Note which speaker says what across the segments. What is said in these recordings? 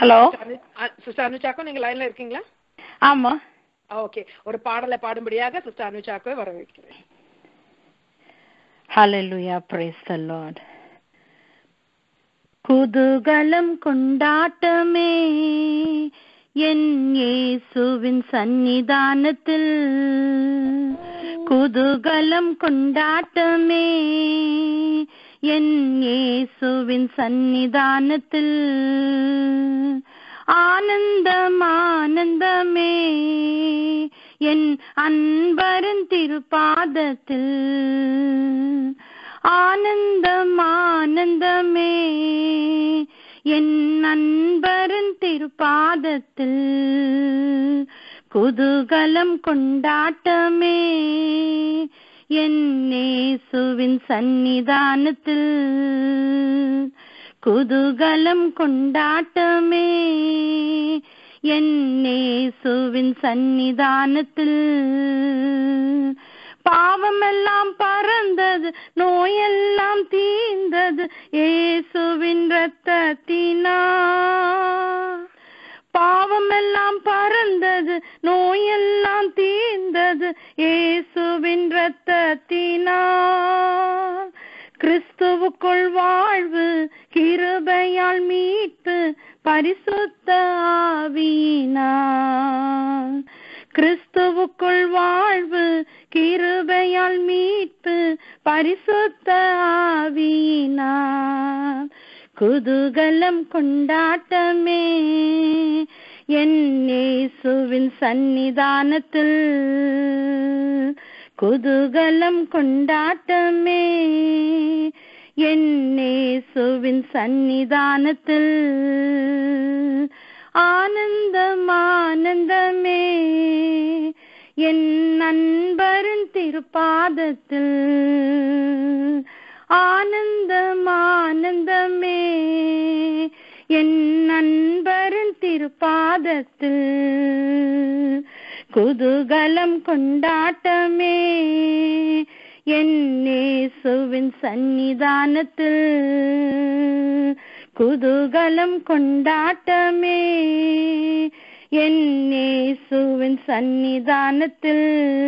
Speaker 1: Hello
Speaker 2: sister அனுச்சாக்கோ நீங்க லைன்ல இருக்கீங்களா
Speaker 1: ஆமா
Speaker 2: ஓகே ஒரு பாடலை பாடும்படியாக சிஸ்டர் அனுச்சாக்கோ வரவேற்கிறேன்
Speaker 1: ஹalleluya praise the lord குதூகலம் கொண்டாட்டமே என் இயேசுவின் சந்நிதானத்தில் குதூகலம் கொண்டாட்டமே என் இயேசுவின் சந்நிதானத்தில் ஆனந்தம் ஆனந்தமே என் அன்பரன் திருப்பாதத்தில் ஆனந்தம் ஆனந்தமே என் நண்பரன் திருப்பாதத்தில் குதூகலம் கொண்டாட்டமே என் நேசுவின் சந்நிதானத்தில் குதூகலம் கொண்டாட்டமே என் நேசுவின் சந்நிதானத்தில் பாவமெல்லாம் பறந்தது நோயெல்லாம் தீர்ந்தது இயேசுவின் ரத்தத்தினா பாவமெல்லாம் பறந்தது நோயெல்லாம் தீர்ந்தது இயேசுவின் ரத்தத்தினா கிறிஸ்துவுக்குள் வாழ்வு கிருபையால் மீட்பு பரிசுத்த ஆவியினால் கிறிஸ்துவுக்குள் வாழ்வு கிருபையால் மீட்பு பரிசுத்த ஆவியினால் குதூகலம் கொண்டாட்டமே என் இயேசுவின் சந்நிதானத்தில் குதூகலம் கொண்டாட்டமே என் இயேசுவின் சந்நிதானத்தில் ஆனந்தம் ஆனந்தமே என் நண்பரின் திருப்பாதத்தில் ஆனந்தம் ஆனந்தமே என் நண்பரின் திருப்பாதத்தில் குதூகலம் கொண்டாட்டமே என் நேசுவின் சந்நிதானத்தில் குதூகலம் கொண்டாட்டமே என் நேசுவின் சந்நிதானத்தில்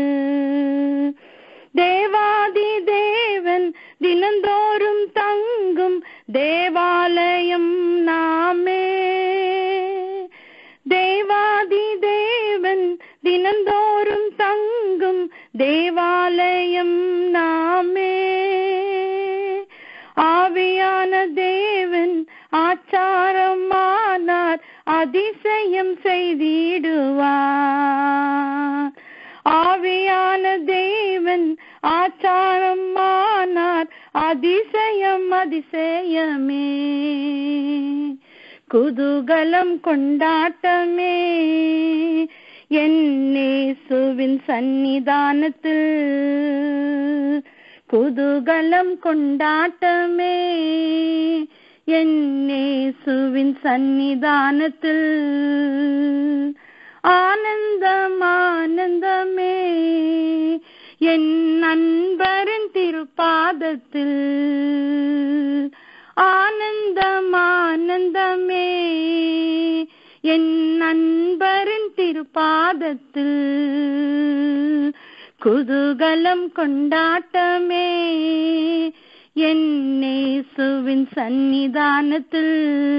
Speaker 1: தேவாதி தேவன் தினந்தோறும் தங்கும் தேவாலயம் நாமே தேவாதி தேவன் தினந்தோறும் தங்கும் தேவாலயம் நாமே ஆவியான தேவன் ஆச்சாரமானார் அதிசயம் செய்திடுவார் ஆவியான தேவன் ஆச்சாரமானார் அதிசயம் அதிசயமே குதூகலம் கொண்டாட்டமே என் நேசுவின் சந்நிதானத்தில் குதூகலம் கொண்டாட்டமே என் நேசுவின் சந்நிதானத்தில் ஆனந்தம் ஆனந்தமே என் நண்பரின் திருப்பாதத்தில் ஆனந்தம் ஆனந்தமே என் நண்பரின் திருப்பாதத்தில் குதூகலம் கொண்டாட்டமே என் நேசுவின் சந்நிதானத்தில்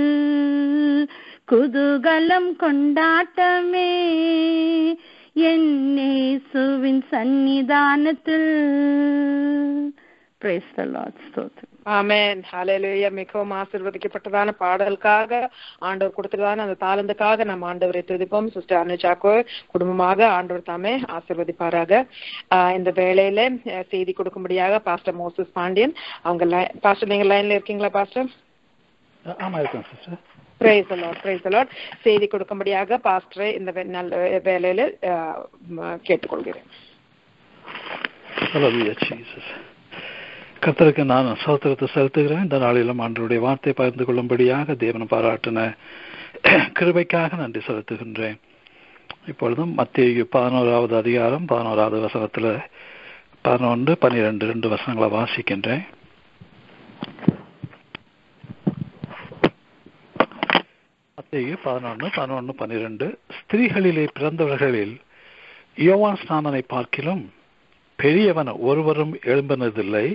Speaker 1: குதூகலம் கொண்டாட்டமே என் நேசுவின் சந்நிதானத்தில் Praise the Lord. ஸ்தோத்திரம்
Speaker 2: ஆமென் ஹalleluya மிகவும் ஆசீர்வதிக்கப்பட்டதான பாடலுக்காக ஆண்டவர் கொடுத்ததான அந்த தாளந்துக்காக நம்ம ஆண்டவரை துதிப்போம் சிஸ்டர் அனுஜாக்கோ குடும்பமாக ஆண்டவர் தாமே ஆசீர்வதிப்பாராக ஆஹ் இந்த வேளையில அஹ், செய்தி கொடுக்கும்படியாக பாஸ்டர் மோசஸ் பாண்டியன் அவங்க லை- பாஸ்டர் நீங்க லைன்ல இருக்கீங்களா பாஸ்டர்
Speaker 3: ஆமா இருக்கேன் sister
Speaker 2: praise the Lord praise the Lord செய்தி கொடுக்கும்படியாக பாஸ்டரை இந்த வே- நல்ல வேலையில ஆஹ், ம- கேட்டுக்கொள்கிறேன்
Speaker 3: Hallelujah, Jesus. கர்த்தருக்கு நான் சோத்திரத்தை செலுத்துகிறேன் இந்த நாளிலும் ஆண்டவருடைய வார்த்தை பகிர்ந்து கொள்ளும்படியாக தேவன் பாராட்டின கிருபைக்காக நன்றி செலுத்துகின்றேன் இப்பொழுதும் மத்திய பதினோராவது அதிகாரம் பதினோராவது வசனத்துல பதினொன்று பன்னிரெண்டு ரெண்டு வசனங்களை வாசிக்கின்றேன் மத்திய பதினொன்று பதினொன்று பன்னிரெண்டு ஸ்திரீகளிலே பிறந்தவர்களில் யோவான் ஸ்நானனை பார்க்கிலும் பெரியவன் ஒருவரும் எழும்பினதில்லை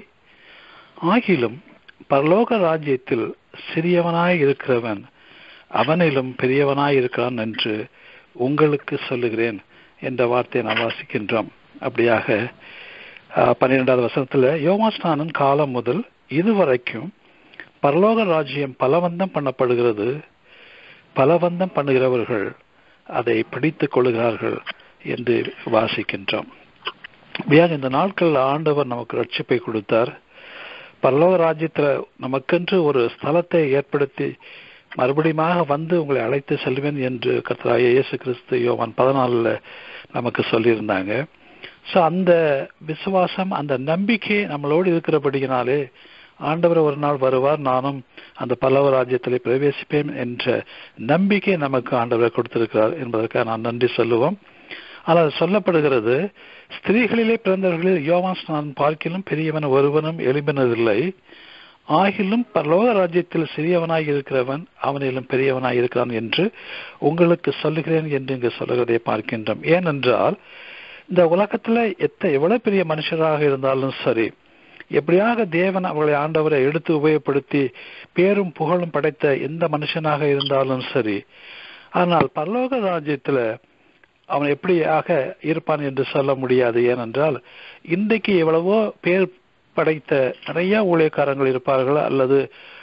Speaker 3: ஆகிலும் பரலோக ராஜ்யத்தில் சிறியவனாய் இருக்கிறவன் அவனிலும் பெரியவனாய் இருக்கிறான் என்று உங்களுக்கு சொல்லுகிறேன் என்ற வார்த்தையை நாம் வாசிக்கின்றோம் அப்படியாக பன்னிரெண்டாவது வசனத்துல யோமாஸ்நானன் காலம் முதல் இதுவரைக்கும் பரலோக ராஜ்யம் பலவந்தம் பண்ணப்படுகிறது பலவந்தம் பண்ணுகிறவர்கள் அதை பிடித்துக் கொள்கிறார்கள் என்று வாசிக்கின்றோம் இந்த நாட்களில் ஆண்டவர் நமக்கு ரட்சிப்பை கொடுத்தார் பரலோக ராஜ்யத்துல நமக்கென்று ஒரு ஸ்தலத்தை ஏற்படுத்தி மறுபடியும் வந்து உங்களை அழைத்து செல்வேன் என்று கர்த்தராய இயேசு கிறிஸ்து யோவான் பதினாலுல நமக்கு சொல்லியிருந்தாங்க ஸோ அந்த விசுவாசம் அந்த நம்பிக்கை நம்மளோடு இருக்கிறபடியினாலே ஆண்டவர் ஒரு நாள் வருவார் நானும் அந்த பல்லவ ராஜ்யத்திலே பிரவேசிப்பேன் என்ற நம்பிக்கை நமக்கு ஆண்டவர் கொடுத்திருக்கிறார் என்பதற்காக நான் நன்றி சொல்லுவோம் ஆனால் சொல்லப்படுகிறது ஸ்திரீகளிலே பிறந்தவர்களில் யோவான் நான் பார்க்கிலும் பெரியவன் ஒருவனும் எழுப்பினதில்லை ஆகிலும் பரலோக ராஜ்யத்தில் சிறியவனாய் இருக்கிறவன் அவனிலும் பெரியவனாய் இருக்கிறான் என்று உங்களுக்கு சொல்லுகிறேன் என்று இங்கு சொல்லுகிறதை பார்க்கின்றோம் ஏனென்றால் இந்த உலகத்துல எத்த எவ்வளவு பெரிய மனுஷராக இருந்தாலும் சரி எப்படியாக தேவன் அவர்களை ஆண்டவரை எடுத்து உபயோகப்படுத்தி பேரும் புகழும் படைத்த எந்த மனுஷனாக இருந்தாலும் சரி ஆனால் பரலோக ராஜ்யத்துல அவன் எப்படியாக இருப்பான் என்று சொல்ல முடியாது ஏனென்றால் இன்றைக்கு எவ்வளவோ பேர் படைத்த நிறைய ஊழியக்காரங்கள் இருப்பார்கள் அல்லது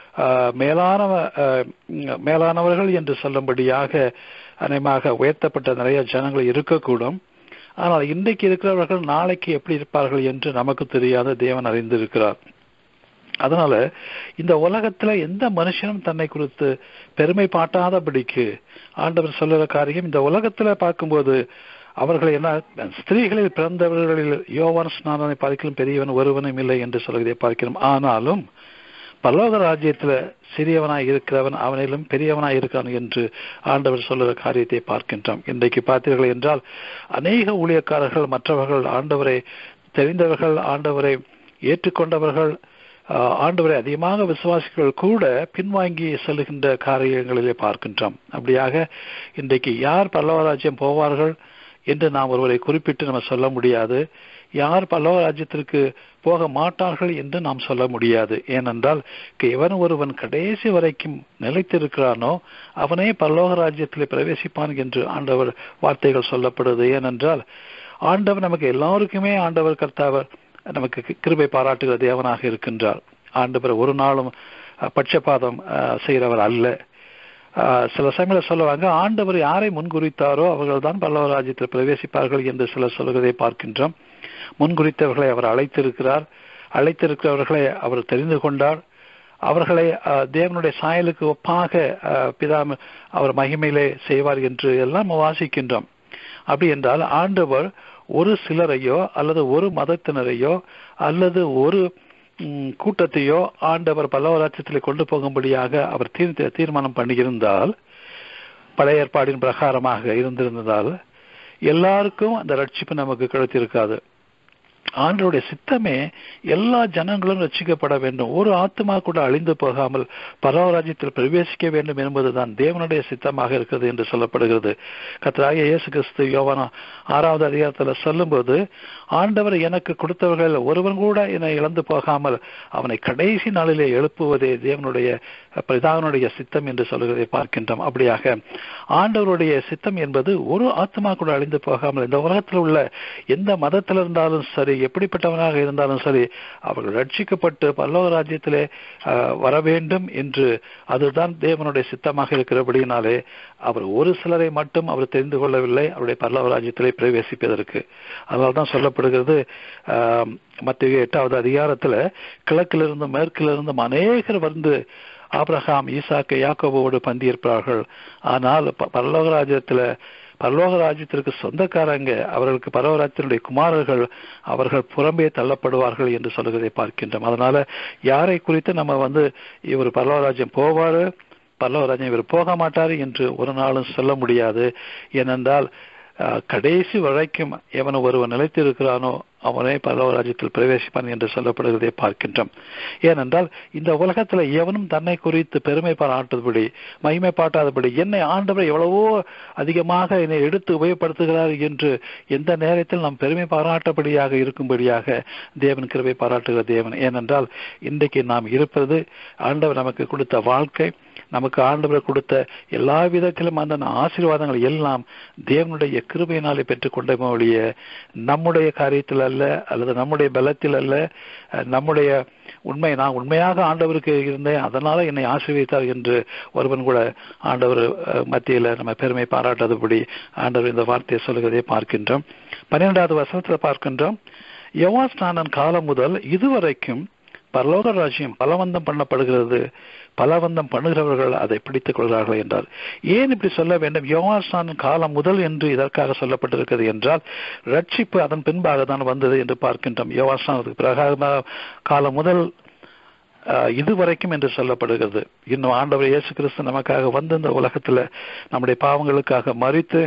Speaker 3: மேலானவ மேலானவர்கள் என்று சொல்லும்படியாக அநேகமாக உயர்த்தப்பட்ட நிறைய ஜனங்கள் இருக்கக்கூடும் ஆனால் இன்றைக்கு இருக்கிறவர்கள் நாளைக்கு எப்படி இருப்பார்கள் என்று நமக்கு தெரியாத தேவன் அறிந்திருக்கிறார் அதனால இந்த உலகத்துல எந்த மனுஷனும் தன்னை குறித்து பெருமை பாட்டாதபடிக்கு ஆண்டவர் சொல்லுற காரியம் இந்த உலகத்துல பார்க்கும்போது அவர்கள் என்ன ஸ்திரீகளில் பிறந்தவர்களில் யோவான் ஸ்நானனை பார்க்கலாம் பெரியவன் ஒருவனும் இல்லை என்று சொல்வதை பார்க்கிறோம் ஆனாலும் பல்லோக ராஜ்யத்துல சிறியவனாய் இருக்கிறவன் அவனிலும் பெரியவனாய் இருக்கான் என்று ஆண்டவர் சொல்லுகிற காரியத்தை பார்க்கின்றோம் இன்றைக்கு பார்த்தீர்கள் என்றால் அநேக ஊழியக்காரர்கள் மற்றவர்கள் ஆண்டவரை தெரிந்தவர்கள் ஆண்டவரை ஏற்றுக்கொண்டவர்கள் ஆண்டவரை அதிகமாக விசுவாசிகள் கூட பின்வாங்கி செல்லுகின்ற காரியங்களிலே பார்க்கின்றோம் அப்படியாக இன்றைக்கு யார் பல்லவராஜ்யம் போவார்கள் என்று நாம் ஒருவரை குறிப்பிட்டு நம்ம சொல்ல முடியாது யார் பல்லவ ராஜ்யத்திற்கு போக மாட்டார்கள் என்று நாம் சொல்ல முடியாது ஏனென்றால் எவன் ஒருவன் கடைசி வரைக்கும் நிலைத்திருக்கிறானோ அவனே பல்லோக ராஜ்யத்தில் பிரவேசிப்பான் என்று ஆண்டவர் வார்த்தைகள் சொல்லப்படுது ஏனென்றால் ஆண்டவர் நமக்கு எல்லாருக்குமே ஆண்டவர் கர்த்தாவர் நமக்கு கிருபை பாராட்டுகிற தேவனாக இருக்கின்றார் ஆண்டவர் ஒரு நாளும் பட்சபாதம் செய்கிறவர் அல்ல சில சமயங்கள சொல்லுவாங்க ஆண்டவர் யாரை முன்குறித்தாரோ அவர்கள் தான் பல்லவ ராஜ்யத்தில் பிரவேசிப்பார்கள் என்று சிலர் சொல்கிறதை பார்க்கின்றோம் முன்குறித்தவர்களை அவர் அழைத்திருக்கிறார் அழைத்திருக்கிறவர்களை அவர் தெரிந்து கொண்டார் அவர்களை தேவனுடைய சாயலுக்கு ஒப்பாக பிதா அவர் மகிமையிலே செய்வார் என்று எல்லாம் வாசிக்கின்றோம் அப்படி என்றால் ஆண்டவர் ஒரு சிலரையோ அல்லது ஒரு மதத்தினரையோ அல்லது ஒரு கூட்டத்தையோ ஆண்டவர் பல்லவராட்சத்தில் கொண்டு போகும்படியாக அவர் தீர் தீர்மானம் பண்ணியிருந்தால் பழைய ஏற்பாடின் பிரகாரமாக இருந்திருந்ததால் எல்லாருக்கும் அந்த ரட்சிப்பு நமக்கு கிடைத்திருக்காது ஆண்டருடைய சித்தமே எல்லா ஜனங்களும் ரட்சிக்கப்பட வேண்டும் ஒரு ஆத்மா கூட அழிந்து போகாமல் பரவராஜ்யத்தில் பிரவேசிக்க வேண்டும் என்பதுதான் தேவனுடைய சித்தமாக இருக்கிறது என்று சொல்லப்படுகிறது கத்தராக இயேசு கிறிஸ்து யோவனா ஆறாவது அதிகாரத்தில் சொல்லும்போது ஆண்டவர் எனக்கு கொடுத்தவர்கள் ஒருவன் கூட என்னை இழந்து போகாமல் அவனை கடைசி நாளிலே எழுப்புவதே தேவனுடைய பிரதானுடைய சித்தம் என்று சொல்கிறதை பார்க்கின்றோம் அப்படியாக ஆண்டவருடைய சித்தம் என்பது ஒரு ஆத்மா கூட அழிந்து போகாமல் இந்த உலகத்தில் உள்ள எந்த மதத்தில் இருந்தாலும் சரி எப்படிப்பட்டவனாக இருந்தாலும் சரி அவர்கள் ரட்சிக்கப்பட்டு பல்லவ ராஜ்யத்திலே வர வேண்டும் என்று அதுதான் தேவனுடைய சித்தமாக இருக்கிறபடியினாலே அவர் ஒரு சிலரை மட்டும் அவர் தெரிந்து கொள்ளவில்லை அவருடைய பல்லவ ராஜ்யத்திலே பிரவேசிப்பதற்கு அதனால தான் சொல்லப்படுகிறது மத்திய எட்டாவது அதிகாரத்துல கிழக்கிலிருந்தும் மேற்கிலிருந்தும் அநேகர் வந்து ஆப்ரஹாம் ஈசாக்கு யாக்கோவோடு பந்தியிருப்பார்கள் ஆனால் பரலோக ராஜ்யத்துல பரலோக ராஜ்யத்திற்கு சொந்தக்காரங்க அவர்களுக்கு பரவராஜ்யத்தினுடைய குமாரர்கள் அவர்கள் புறம்பே தள்ளப்படுவார்கள் என்று சொல்லுகிறதை பார்க்கின்றோம் அதனால யாரை குறித்து நம்ம வந்து இவர் பரலோகராஜ்யம் போவாரு பரலோகராஜ்யம் இவர் போக மாட்டார் என்று ஒரு நாளும் சொல்ல முடியாது ஏனென்றால் அஹ், கடைசி வரைக்கும் எவன் ஒருவன் நிலைத்திருக்கிறானோ அவனே பரலோகராஜ்யத்தில் பிரவேசிப்பான் என்று சொல்லப்படுவதை பார்க்கின்றோம் ஏனென்றால் இந்த உலகத்துல எவனும் தன்னை குறித்து பெருமை பாராட்டுபடி மகிமை பாட்டாதபடி என்னை ஆண்டவர் எவ்வளவோ அதிகமாக என்னை எடுத்து உபயோகப்படுத்துகிறார் என்று எந்த நேரத்தில் நாம் பெருமை பாராட்டபடியாக இருக்கும்படியாக தேவன் கிருபை பாராட்டுகிற தேவன் ஏனென்றால் இன்றைக்கு நாம் இருப்பது ஆண்டவர் நமக்கு கொடுத்த வாழ்க்கை நமக்கு ஆண்டவர் கொடுத்த எல்லா விதத்திலும் அந்த ஆசீர்வாதங்கள் எல்லாம் தேவனுடைய கிருபையினாலே பெற்றுக்கொண்ட ஒழிய நம்முடைய காரியத்தில் அல்ல அல்லது நம்முடைய பலத்தில் அல்ல அஹ், நம்முடைய உண்மை நான் உண்மையாக ஆண்டவருக்கு இருந்தேன் அதனால என்னை ஆசீர்வதித்தார் என்று ஒருவன் கூட ஆண்டவர் அஹ், மத்தியில நம்ம பெருமை பாராட்டாதபடி ஆண்டவர் இந்த வார்த்தையை சொல்லுகிறதை பார்க்கின்றோம் பன்னிரெண்டாவது வசனத்துல பார்க்கின்றோம் யோவாஸ்நானன் காலம் முதல் இதுவரைக்கும் பரலோக ராஜ்யம் பலவந்தம் பண்ணப்படுகிறது பலவந்தம் பண்ணுகிறவர்கள் அதை பிடித்துக் கொள்கிறார்கள் என்றார் ஏன் இப்படி சொல்ல வேண்டும் யோவாஸ்நான் காலம் முதல் என்று இதற்காக சொல்லப்பட்டிருக்கிறது என்றால் ரட்சிப்பு அதன் பின்பாக தான் வந்தது என்று பார்க்கின்றோம் யோவாஸ்நானுக்கு பிறகாக காலம் முதல் அஹ், இதுவரைக்கும் என்று சொல்லப்படுகிறது இன்னும் ஆண்டவர் இயேசு கிறிஸ்து நமக்காக வந்து இந்த உலகத்துல நம்முடைய பாவங்களுக்காக மறித்து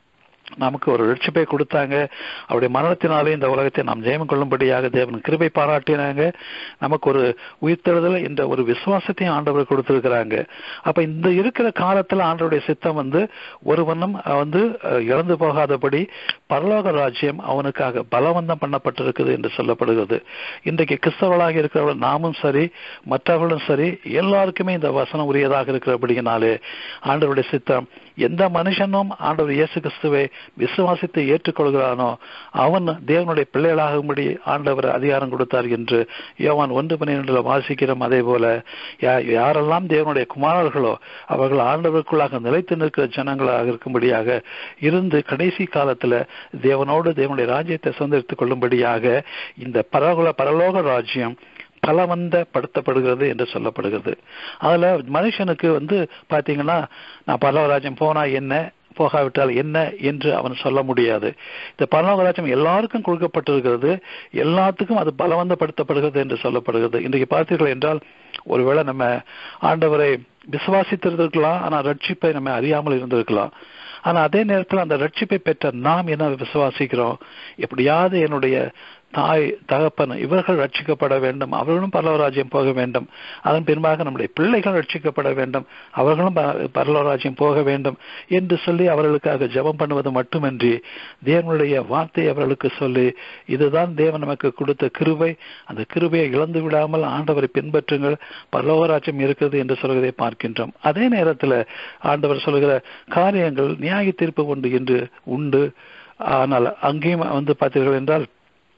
Speaker 3: நமக்கு ஒரு ரட்சிப்பை கொடுத்தாங்க அவருடைய மரணத்தினாலே இந்த உலகத்தை நாம் ஜெயம் கொள்ளும்படியாக தேவன் கிருபை பாராட்டினாங்க நமக்கு ஒரு உயிர்த்தெழுதல் என்ற ஒரு விசுவாசத்தையும் ஆண்டவர் கொடுத்திருக்கிறாங்க அப்ப இந்த இருக்கிற காலத்துல ஆண்டவருடைய சித்தம் வந்து ஒருவனும் வந்து அஹ், இழந்து போகாதபடி பரலோக ராஜ்யம் அவனுக்காக பலவந்தம் பண்ணப்பட்டிருக்குது என்று சொல்லப்படுகிறது இன்றைக்கு கிறிஸ்தவர்களாக இருக்கிறவர்கள் நாமும் சரி மற்றவர்களும் சரி எல்லாருக்குமே இந்த வசனம் உரியதாக இருக்கிறபடியினாலே ஆண்டவருடைய சித்தம் எந்த மனுஷனும் ஆண்டவர் இயேசு கிறிஸ்துவை விசுவாசித்து ஏற்றுக்கொள்கிறானோ அவன் தேவனுடைய பிள்ளைகளாகும்படி ஆண்டவர் அதிகாரம் கொடுத்தார் என்று யோவான் ஒன்று பன்னிரெண்டுல வாசிக்கிறோம் அதே போல யா- யாரெல்லாம் தேவனுடைய குமாரர்களோ அவர்கள் ஆண்டவருக்குள்ளாக நிலைத்து நிற்கிற ஜனங்களாக இருக்கும்படியாக இருந்து கடைசி காலத்துல தேவனோடு தேவனுடைய ராஜ்யத்தை சுதந்திரித்துக் கொள்ளும்படியாக இந்த பரலோக பரலோக ராஜ்யம் பலவந்தப்படுத்தப்படுகிறது என்று சொல்லப்படுகிறது அதுல மனுஷனுக்கு வந்து பாத்தீங்கன்னா நான் பரலோகராஜ்யம் போனா என்ன போகாவிட்டால் என்ன என்று அவன் சொல்ல முடியாது இந்த பரலோகராஜ்யம் எல்லாருக்கும் கொடுக்கப்பட்டிருக்கிறது எல்லாத்துக்கும் அது பலவந்தப்படுத்தப்படுகிறது என்று சொல்லப்படுகிறது இன்றைக்கு பார்த்தீர்கள் என்றால் ஒருவேளை நம்ம ஆண்டவரை விசுவாசித்திருந்திருக்கலாம் ஆனா ரட்சிப்பை நம்ம அறியாமல் இருந்திருக்கலாம் ஆனா அதே நேரத்தில் அந்த ரட்சிப்பை பெற்ற நாம் என்ன விசுவாசிக்கிறோம் எப்படியாவது என்னுடைய தாய் தகப்பன் இவர்கள் ரட்சிக்கப்பட வேண்டும் அவர்களும் பரலவராஜ்யம் போக வேண்டும் அதன் பின்பாக நம்முடைய பிள்ளைகள் ரட்சிக்கப்பட வேண்டும் அவர்களும் ப- பரலவராஜ்யம் போக வேண்டும் என்று சொல்லி அவர்களுக்காக ஜெபம் பண்ணுவது மட்டுமின்றி தேவனுடைய வார்த்தையை அவர்களுக்கு சொல்லி இதுதான் தேவன் நமக்கு கொடுத்த கிருபை அந்த கிருபையை இழந்து விடாமல் ஆண்டவரை பின்பற்றுங்கள் பரலோகராஜ்யம் இருக்கிறது என்று சொல்வதை பார்க்கின்றோம் அதே நேரத்தில் ஆண்டவர் சொல்கிற காரியங்கள் நியாய தீர்ப்பு உண்டு என்று உண்டு ஆனால் அங்கேயும் வந்து பார்த்தீர்கள் என்றால்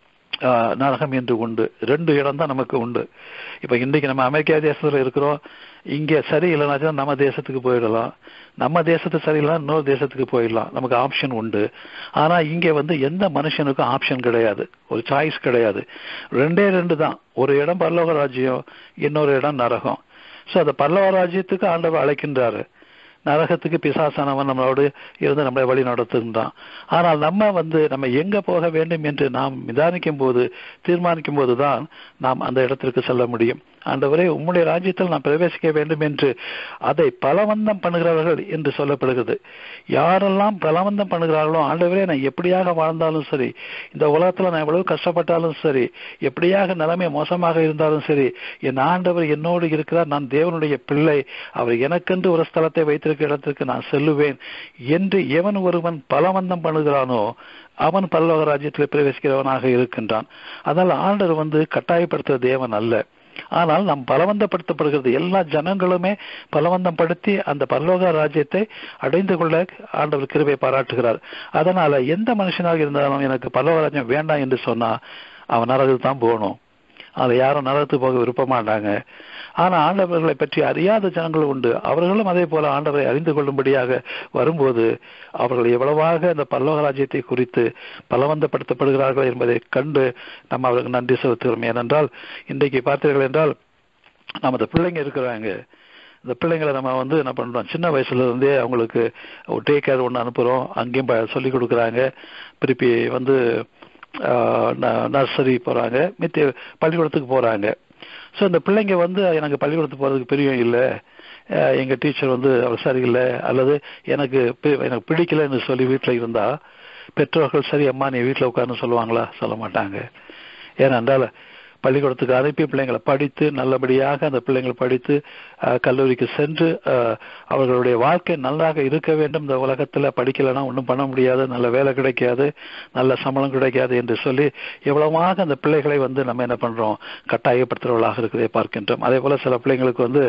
Speaker 3: ஆஹ், நரகம் என்று உண்டு ரெண்டு இடம் தான் நமக்கு உண்டு இப்ப இன்றைக்கு நம்ம அமெரிக்கா தேசத்துல இருக்கிறோம் இங்க சரி இல்லைனாச்சும் நம்ம தேசத்துக்கு போயிடலாம் நம்ம தேசத்து சரியில்லைனா இன்னொரு தேசத்துக்கு போயிடலாம் நமக்கு ஆப்ஷன் உண்டு ஆனா இங்க வந்து எந்த மனுஷனுக்கும் ஆப்ஷன் கிடையாது ஒரு சாய்ஸ் கிடையாது ரெண்டே ரெண்டு தான் ஒரு இடம் பரலோக ராஜ்யம் இன்னொரு இடம் நரகம் சோ அந்த பரலோக ராஜ்யத்துக்கு ஆண்டவர் அழைக்கின்றாரு நரகத்துக்கு பிசாசானவன் நம்மளோடு இருந்து நம்மளை வழி நடத்துகின்றான் ஆனால் நம்ம வந்து நம்ம எங்க போக வேண்டும் என்று நாம் நிதானிக்கும் போது தீர்மானிக்கும் போதுதான் நாம் அந்த இடத்திற்கு செல்ல முடியும் ஆண்டவரே உம்முடைய ராஜ்யத்தில் நாம் பிரவேசிக்க வேண்டும் என்று அதை பலவந்தம் பண்ணுகிறவர்கள் என்று சொல்லப்படுகிறது யாரெல்லாம் பலவந்தம் பண்ணுகிறார்களோ ஆண்டவரே நான் எப்படியாக வாழ்ந்தாலும் சரி இந்த உலகத்துல நான் எவ்வளவு கஷ்டப்பட்டாலும் சரி எப்படியாக நிலைமை மோசமாக இருந்தாலும் சரி என் ஆண்டவர் என்னோடு இருக்கிறார் நான் தேவனுடைய பிள்ளை அவர் எனக்கென்று ஒரு ஸ்தலத்தை வைத்திருக்கிற இடத்திற்கு நான் செல்லுவேன் என்று எவன் ஒருவன் பலவந்தம் பண்ணுகிறானோ அவன் பல்லவ ராஜ்யத்தில் பிரவேசிக்கிறவனாக இருக்கின்றான் அதனால் ஆண்டவர் வந்து கட்டாயப்படுத்துகிற தேவன் அல்ல ஆனால் நாம் பலவந்தப்படுத்தப்படுகிறது எல்லா ஜனங்களுமே பலவந்தப்படுத்தி அந்த பரலோக ராஜ்யத்தை அடைந்து கொள்ள ஆண்டவர் கிருபை பாராட்டுகிறார் அதனால எந்த மனுஷனாக இருந்தாலும் எனக்கு பரலோக ராஜ்யம் வேண்டாம் என்று சொன்னா அவன் நரகத்துக்கு தான் போகணும் அதை யாரும் நரகத்துக்கு போக விரும்ப மாட்டாங்க ஆனா ஆண்டவர்களை பற்றி அறியாத ஜனங்கள் உண்டு அவர்களும் அதே போல ஆண்டவரை அறிந்து கொள்ளும்படியாக வரும்போது அவர்கள் எவ்வளவாக அந்த பல்லோக ராஜ்யத்தை குறித்து பலவந்தப்படுத்தப்படுகிறார்கள் என்பதை கண்டு நம்ம அவர்களுக்கு நன்றி செலுத்துகிறோம் ஏனென்றால் இன்றைக்கு பார்த்தீர்கள் என்றால் நமது பிள்ளைங்க இருக்கிறாங்க இந்த பிள்ளைங்களை நம்ம வந்து என்ன பண்றோம் சின்ன வயசுல இருந்தே அவங்களுக்கு டே கேர் ஒன்று அனுப்புறோம் அங்கேயும் ப- சொல்லிக் கொடுக்குறாங்க திருப்பி வந்து நர்சரி போறாங்க மித்த பள்ளிக்கூடத்துக்கு போறாங்க ஸோ இந்த பிள்ளைங்க வந்து எனக்கு பள்ளிக்கூடத்துக்கு போறதுக்கு பிரியம் இல்லை அஹ் எங்க டீச்சர் வந்து அவர் சரியில்லை அல்லது எனக்கு பி- எனக்கு பிடிக்கலைன்னு சொல்லி வீட்டில் இருந்தா பெற்றோர்கள் சரி அம்மா நீ வீட்டில் உட்கார்ந்து சொல்லுவாங்களா சொல்ல மாட்டாங்க ஏனென்றால் பள்ளிக்கூடத்துக்கு அனுப்பி பிள்ளைங்களை படித்து நல்லபடியாக அந்த பிள்ளைங்கள் படித்து அஹ், கல்லூரிக்கு சென்று அஹ், அவர்களுடைய வாழ்க்கை நன்றாக இருக்க வேண்டும் இந்த உலகத்தில் படிக்கலைன்னா ஒன்றும் பண்ண முடியாது நல்ல வேலை கிடைக்காது நல்ல சம்பளம் கிடைக்காது என்று சொல்லி எவ்வளவாக அந்த பிள்ளைகளை வந்து நம்ம என்ன பண்றோம் கட்டாயப்படுத்துறவர்களாக இருக்கிறதை பார்க்கின்றோம் அதே போல சில பிள்ளைங்களுக்கு வந்து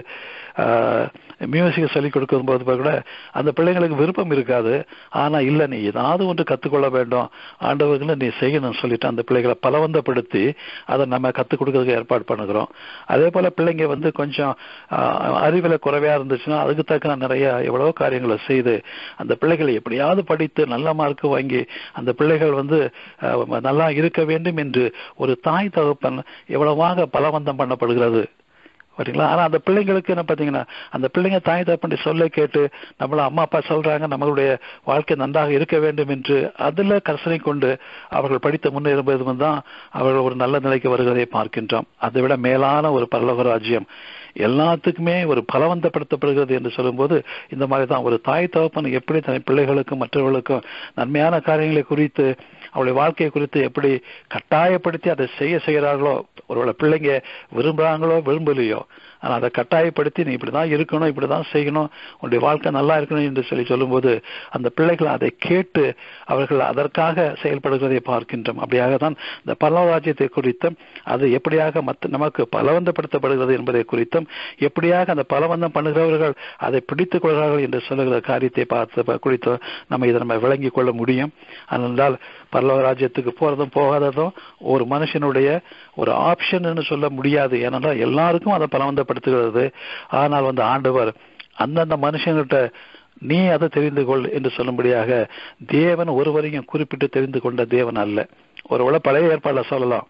Speaker 3: மியூசிக் சொல்லிக் கொடுக்கும் போது கூட அந்த பிள்ளைங்களுக்கு விருப்பம் இருக்காது ஆனா இல்ல நீ ஏதாவது ஒன்று கத்துக்கொள்ள வேண்டும் ஆண்டவர்களை நீ செய்யணும்னு சொல்லிட்டு அந்த பிள்ளைகளை பலவந்தப்படுத்தி அதை நம்ம கத்துக் கொடுக்கறதுக்கு ஏற்பாடு பண்ணுகிறோம் அதே போல பிள்ளைங்க வந்து கொஞ்சம் ஆஹ், அறிவுல குறைவா இருந்துச்சுன்னா அதுக்கு தக்க நிறைய எவ்வளவோ காரியங்களை செய்து அந்த பிள்ளைகளை எப்படியாவது படித்து நல்ல மார்க் வாங்கி அந்த பிள்ளைகள் வந்து ஆஹ், நல்லா இருக்க வேண்டும் என்று ஒரு தாய் தகப்பன் எவ்வளவாக பலவந்தம் பண்ணப்படுகிறது சரிங்களா ஆனா அந்த பிள்ளைங்களுக்கு என்ன பாத்தீங்கன்னா அந்த பிள்ளைங்க தாய் தகப்பன் சொல்ல கேட்டு நம்மள அம்மா அப்பா சொல்றாங்க நம்மளுடைய வாழ்க்கை நன்றாக இருக்க வேண்டும் என்று அதுல கர்சனை கொண்டு அவர்கள் படித்து முன்னேறும்போது தான் அவர்கள் ஒரு நல்ல நிலைக்கு வருவதை பார்க்கின்றோம் அதை விட மேலான ஒரு பரலோக ராஜ்யம் எல்லாத்துக்குமே ஒரு பலவந்தப்படுத்தப்படுகிறது என்று சொல்லும்போது இந்த மாதிரி தான் ஒரு தாய் தகப்பன் எப்படி தன் பிள்ளைகளுக்கும் மற்றவர்களுக்கும் நன்மையான காரியங்களை குறித்து அவளுடைய வாழ்க்கையை குறித்து எப்படி கட்டாயப்படுத்தி அதை செய்ய செய்கிறார்களோ ஒருவேளை பிள்ளைங்க விரும்புறாங்களோ விரும்பலையோ ஆனா அதை கட்டாயப்படுத்தி நீ இப்படிதான் இருக்கணும் இப்படிதான் செய்யணும் உன்னுடைய வாழ்க்கை நல்லா இருக்கணும் என்று சொல்லி சொல்லும்போது அந்த பிள்ளைகள் அதை கேட்டு அவர்கள் அதற்காக செயல்படுகிறதை பார்க்கின்றோம் அப்படியாக தான் இந்த பல்லவராஜ்யத்தை குறித்தும் அது எப்படியாக மத்த நமக்கு பலவந்தப்படுத்தப்படுகிறது என்பதை குறித்தும் எப்படியாக அந்த பலவந்தம் பண்ணுகிறவர்கள் அதை பிடித்துக் கொள்கிறார்கள் என்று சொல்லுகிற காரியத்தை பார்த்து குறித்து நம்ம இதை நம்ம விளங்கிக் கொள்ள முடியும் அதனால் பல்லவ ராஜ்யத்துக்கு போறதும் போகாததும் ஒரு மனுஷனுடைய ஒரு ஆப்ஷன் சொல்ல முடியாது ஏனென்றால் எல்லாருக்கும் அதை பலவந்தப்படுத்துகிறது ஆனால் வந்து ஆண்டவர் அந்தந்த மனுஷங்கிட்ட நீ அதை தெரிந்து கொள் என்று சொல்லும்படியாக தேவன் ஒருவரையும் குறிப்பிட்டு தெரிந்து கொண்ட தேவன் அல்ல ஒருவேளை பழைய ஏற்பாடுல சொல்லலாம்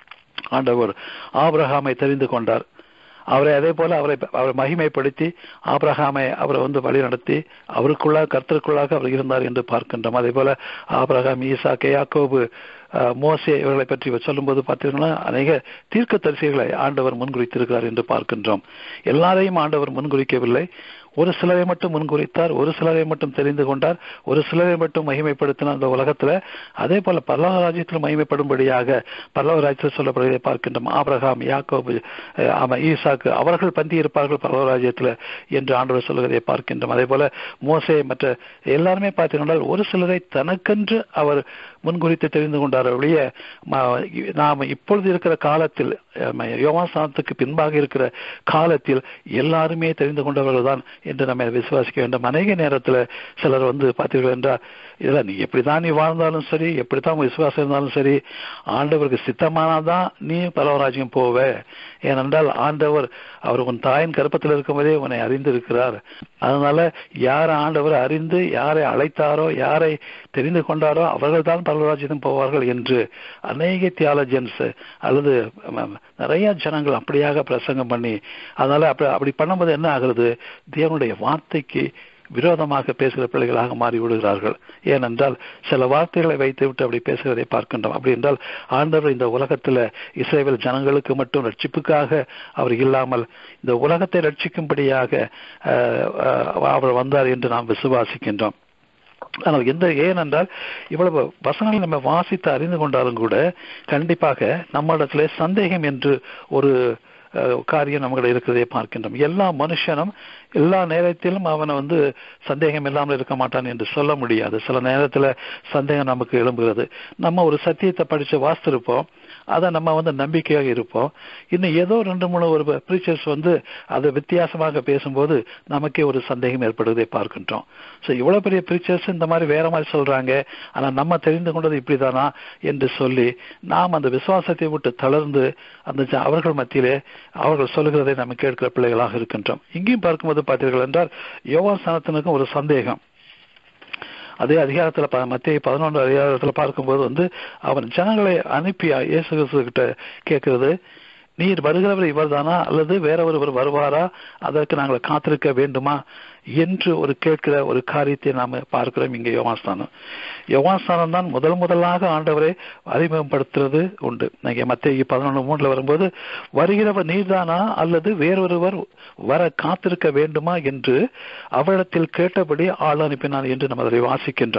Speaker 3: ஆண்டவர் ஆபிரகாமை தெரிந்து கொண்டார் அவரை அதே போல அவரை அவரை மகிமைப்படுத்தி ஆபிரகாமை அவரை வந்து வழி நடத்தி அவருக்குள்ளாக கர்த்தருக்குள்ளாக அவர் இருந்தார் என்று பார்க்கின்றோம் அதே போல ஆபிரகாம் ஈசாக்கே யாக்கோபு அஹ், மோசே இவர்களை பற்றி சொல்லும்போது பார்த்தீங்கன்னா அநேக தீர்க்க தரிசிகளை ஆண்டவர் முன்குறித்திருக்கிறார் என்று பார்க்கின்றோம் எல்லாரையும் ஆண்டவர் முன்குறிக்கவில்லை ஒரு சிலரை மட்டும் முன்குறித்தார் ஒரு சிலரை மட்டும் தெரிந்து கொண்டார் ஒரு சிலரை மட்டும் மகிமைப்படுத்தினார் அந்த உலகத்துல அதே போல பல்லவ ராஜ்யத்தில் மகிமைப்படும்படியாக பல்லவ ராஜ்யத்தில் சொல்லப்படுவதை பார்க்கின்றோம் ஆபிரகாம் யாக்கோபு அஹ், ஆமா ஈசாக்கு அவர்கள் பந்தி இருப்பார்கள் பல்லவ ராஜ்யத்தில் என்று ஆண்டவர் சொல்லுவதை பார்க்கின்றோம் அதே போல மோசே மற்ற எல்லாருமே பார்த்தீங்கன்னா ஒரு சிலரை தனக்கென்று அவர் முன்குறித்து தெரிந்து கொண்டார் ஒழிய ம- நாம் இப்பொழுது இருக்கிற காலத்தில் அஹ், யோவாசானத்துக்கு பின்பாக இருக்கிற காலத்தில் எல்லாருமே தெரிந்து கொண்டவர்கள் தான் என்று நம்ம விசுவாசிக்க வேண்டும் அநேக நேரத்தில் சிலர் வந்து பார்த்தீர்கள் என்றால் இதெல்லாம் நீ எப்படிதான் நீ வாழ்ந்தாலும் சரி எப்படித்தான் உன் விசுவாசம் இருந்தாலும் சரி ஆண்டவருக்கு சித்தமானாதான் நீ பரவராஜ்யம் போவ ஏனென்றால் ஆண்டவர் அவர் உன் தாயின் கருப்பத்தில் இருக்கும்போதே உன்னை அறிந்திருக்கிறார் அதனால யார் ஆண்டவர் அறிந்து யாரை அழைத்தாரோ யாரை தெரிந்து கொண்டாரோ அவர்கள் தான் பரவராஜ்யம் போவார்கள் என்று அநேக தியாலஜன்ஸ் அல்லது ம- நிறைய ஜனங்கள் அப்படியாக பிரசங்கம் பண்ணி அதனால அப்படி அப்படி பண்ணும்போது என்ன ஆகுறது தேவனுடைய வார்த்தைக்கு விரோதமாக பேசுகிற பிள்ளைகளாக மாறி விடுகிறார்கள் ஏனென்றால் சில வார்த்தைகளை வைத்து விட்டு அப்படி பேசுவதை பார்க்கின்றோம் அப்படி என்றால் ஆண்டவர் இந்த உலகத்தில் இஸ்ரேல் ஜனங்களுக்கு மட்டும் ரட்சிப்புக்காக அவர் இல்லாமல் இந்த உலகத்தை ரட்சிக்கும்படியாக அஹ், அஹ், அவர் வந்தார் என்று நாம் விசுவாசிக்கின்றோம் ஆனால் எந்த ஏனென்றால் இவ்வளவு வசனங்களை நம்ம வாசித்து அறிந்து கொண்டாலும் கூட கண்டிப்பாக நம்மிடத்துல சந்தேகம் என்று ஒரு அஹ், காரியம் நம்மகிட்ட இருக்கிறதை பார்க்கின்றோம் எல்லா மனுஷனும் எல்லா நேரத்திலும் அவனை வந்து சந்தேகம் இல்லாமல் இருக்க மாட்டான் என்று சொல்ல முடியாது சில நேரத்துல சந்தேகம் நமக்கு எழும்புகிறது நம்ம ஒரு சத்தியத்தை படிச்சு வாசித்திருப்போம் அதை நம்ம வந்து நம்பிக்கையாக இருப்போம் இன்னும் ஏதோ ரெண்டு மூணு ஒரு ப்ரீச்சர்ஸ் வந்து அதை வித்தியாசமாக பேசும்போது நமக்கே ஒரு சந்தேகம் ஏற்படுவதை பார்க்கின்றோம் ஸோ இவ்வளவு பெரிய ப்ரீச்சர்ஸ் இந்த மாதிரி வேற மாதிரி சொல்றாங்க ஆனா நம்ம தெரிந்து கொண்டது இப்படிதானா என்று சொல்லி நாம் அந்த விசுவாசத்தை விட்டு தளர்ந்து அந்த ஜ- அவர்கள் மத்தியிலே அவர்கள் சொல்லுகிறதை நம்ம கேட்கிற பிள்ளைகளாக இருக்கின்றோம் இங்கேயும் பார்க்கும்போது பார்த்தீர்கள் என்றால் யோவாசனத்தினுக்கும் ஒரு சந்தேகம் அதே அதிகாரத்துல ப- மத்திய பதினொன்று அதிகாரத்துல பார்க்கும்போது வந்து அவன் ஜனங்களை அனுப்பி இயேசு கிறிஸ்து கிட்ட கேட்கிறது நீர் வருகிறவர் இவர்தானா அல்லது வேற ஒருவர் வருவாரா அதற்கு நாங்கள் காத்திருக்க வேண்டுமா என்று ஒரு கேட்கிற ஒரு காரியத்தை நாம பார்க்கிறோம் இங்க யோவாஸ்தானம் யோவாஸ்தானம் தான் முதல் முதலாக ஆண்டவரை அறிமுகப்படுத்துறது உண்டு நீங்க மத்திய பதினொன்று மூணுல வரும்போது வருகிறவர் நீர்தானா அல்லது வேறொருவர் வர காத்திருக்க வேண்டுமா என்று அவரிடத்தில் கேட்டபடி ஆள் அனுப்பினான் என்று நம்ம அதை வாசிக்கின்றோம்